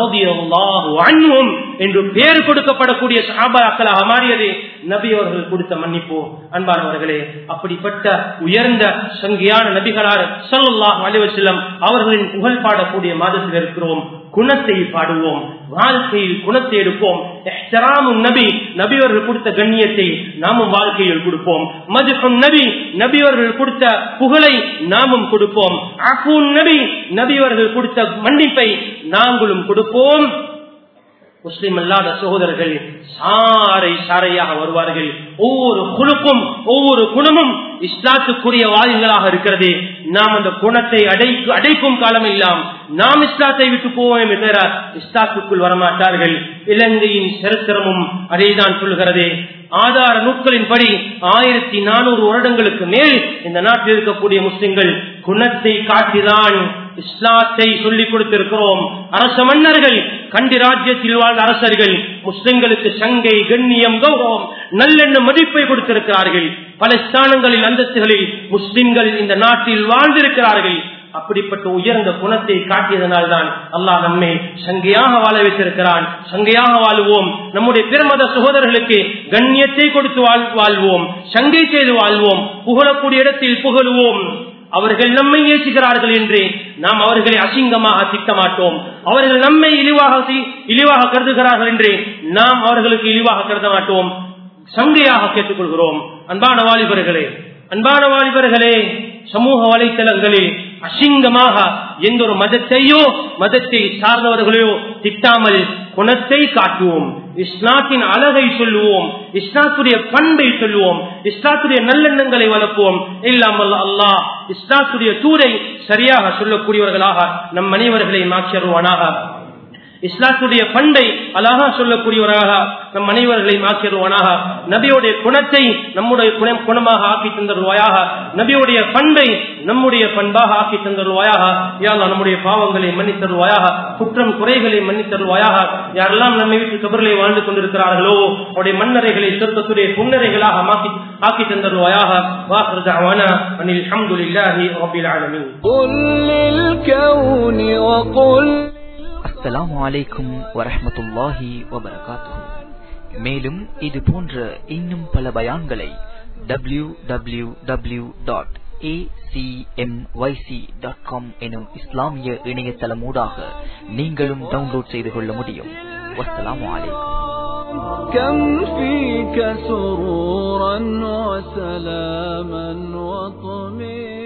என்று பேர் கொடுக்கப்படக்கூடிய சஹாபாக்களாக மாறியது நபி அவர்கள் கொடுத்த மன்னிப்போ அன்பானவர்களே அப்படிப்பட்ட உயர்ந்த சங்கியான நபிகளார் சல்லாஹ் அலிவசல்லம் அவர்களின் புகழ் பாடக்கூடிய மாதத்தில் இருக்கிறோம் குணத்தை பாடுவோம் வாழ்க்கையில் குணத்தை எடுப்போம் நபி நபி அவர்கள் கொடுத்த கண்ணியத்தை நாமும் வாழ்க்கையில் கொடுப்போம் மதுகம் நபி நபி அவர்கள் கொடுத்த புகழை நாமும் கொடுப்போம் அபூன் நபி நபி அவர்கள் கொடுத்த மன்னிப்பை நாங்களும் கொடுப்போம் முஸ்லிம் அல்லாத சகோதரர்கள் சாரை சாரையாக வருவார்கள் ஒவ்வொரு குழுக்கும் ஒவ்வொரு குணமும் இஸ்லாத்துக்குரிய வாயுங்களாக இருக்கிறது நாம் அந்த குணத்தை அடைக்கு அடைக்கும் காலம் எல்லாம் நாம் இஸ்லாத்தை விட்டு போவோம் தவிர இஸ்லாத்துக்குள் வரமாட்டார்கள் இலங்கையின் சரித்திரமும் அதைதான் சொல்கிறது ஆதார நூட்களின்படி ஆயிரத்தி நானூறு வருடங்களுக்கு மேல் இந்த நாட்டில் இருக்கக்கூடிய முஸ்லிம்கள் குணத்தை காட்டிதான் இஸ்லாத்தை சொல்லிக் கொடுத்திருக்கிறோம் அரச மன்னர்கள் கண்டி ராஜ்யத்தில் வாழ்ந்த அரசர்கள் முஸ்லிம்களுக்கு சங்கை கண்ணியம் கௌரவம் நல்லெண்ண மதிப்பை கொடுத்திருக்கிறார்கள் பல ஸ்தானங்களில் அந்தஸ்துகளில் முஸ்லிம்கள் இந்த நாட்டில் வாழ்ந்திருக்கிறார்கள் அப்படிப்பட்ட உயர்ந்த குணத்தை காட்டியதனால் தான் அல்லாஹ் நம்மை சங்கையாக வாழ வைத்திருக்கிறான் சங்கையாக வாழ்வோம் நம்முடைய பிறமத சகோதரர்களுக்கு கண்ணியத்தை கொடுத்து வாழ்வோம் சங்கை செய்து வாழ்வோம் புகழக்கூடிய இடத்தில் புகழுவோம் அவர்கள் நம்மை ஏசுகிறார்கள் என்று நாம் அவர்களை அசிங்கமாக திட்ட மாட்டோம் அவர்கள் நம்மை இழிவாக இழிவாக கருதுகிறார்கள் என்று நாம் அவர்களுக்கு இழிவாக கருத மாட்டோம் சங்கையாக கேட்டுக்கொள்கிறோம் அன்பான வாலிபர்களே அன்பான வாலிபர்களே சமூக வலைத்தளங்களில் அசிங்கமாக எந்த ஒரு மதத்தையோ மதத்தை சார்ந்தவர்களையோ திட்டாமல் குணத்தை காட்டுவோம் இஸ்லாத்தின் அழகை சொல்லுவோம் இஸ்லாத்துடைய பண்பை சொல்லுவோம் இஸ்லாத்துடைய நல்லெண்ணங்களை வளர்ப்போம் இல்லாமல் அல்லாஹ் இஸ்லாத்துடைய தூரை சரியாக சொல்லக்கூடியவர்களாக நம் அனைவர்களை மாற்றியருவானாக இஸ்லாத்துடைய பண்பை அழகா சொல்லக்கூடியவராக நம் அனைவர்களை மாற்றிடுவானாக நபியுடைய குணத்தை நம்முடைய குணம் குணமாக ஆக்கி தந்தருவாயாக நபியுடைய பண்பை நம்முடைய பண்பாக ஆக்கி தந்தருவாயாக யாரா நம்முடைய பாவங்களை மன்னித்தருவாயாக குற்றம் குறைகளை மன்னித்தருவாயாக யாரெல்லாம் நம்மை விட்டு கபர்களை வாழ்ந்து கொண்டிருக்கிறார்களோ அவருடைய மன்னரைகளை சொர்க்கத்துடைய புன்னரைகளாக மாக்கி ஆக்கி தந்தருவாயாக வாஹர்தாவானா அனில் அஹமதுல்லாஹி ரபில் ஆலமீன் قل للكون وقل அஸ்ஸலாமு அலைக்கும் வரஹ்மத்துல்லாஹி வபரகாத்துஹு மேலும் இது போன்ற இன்னும் பல பயான்களை W W W dot dot com எனும் இஸ்லாமிய இணையதளமூடாக நீங்களும் டவுன்லோட் செய்து கொள்ள முடியும் வஸ்ஸலாமு அலைக்கும் كم فيك سرورا وسلاما وطمئنا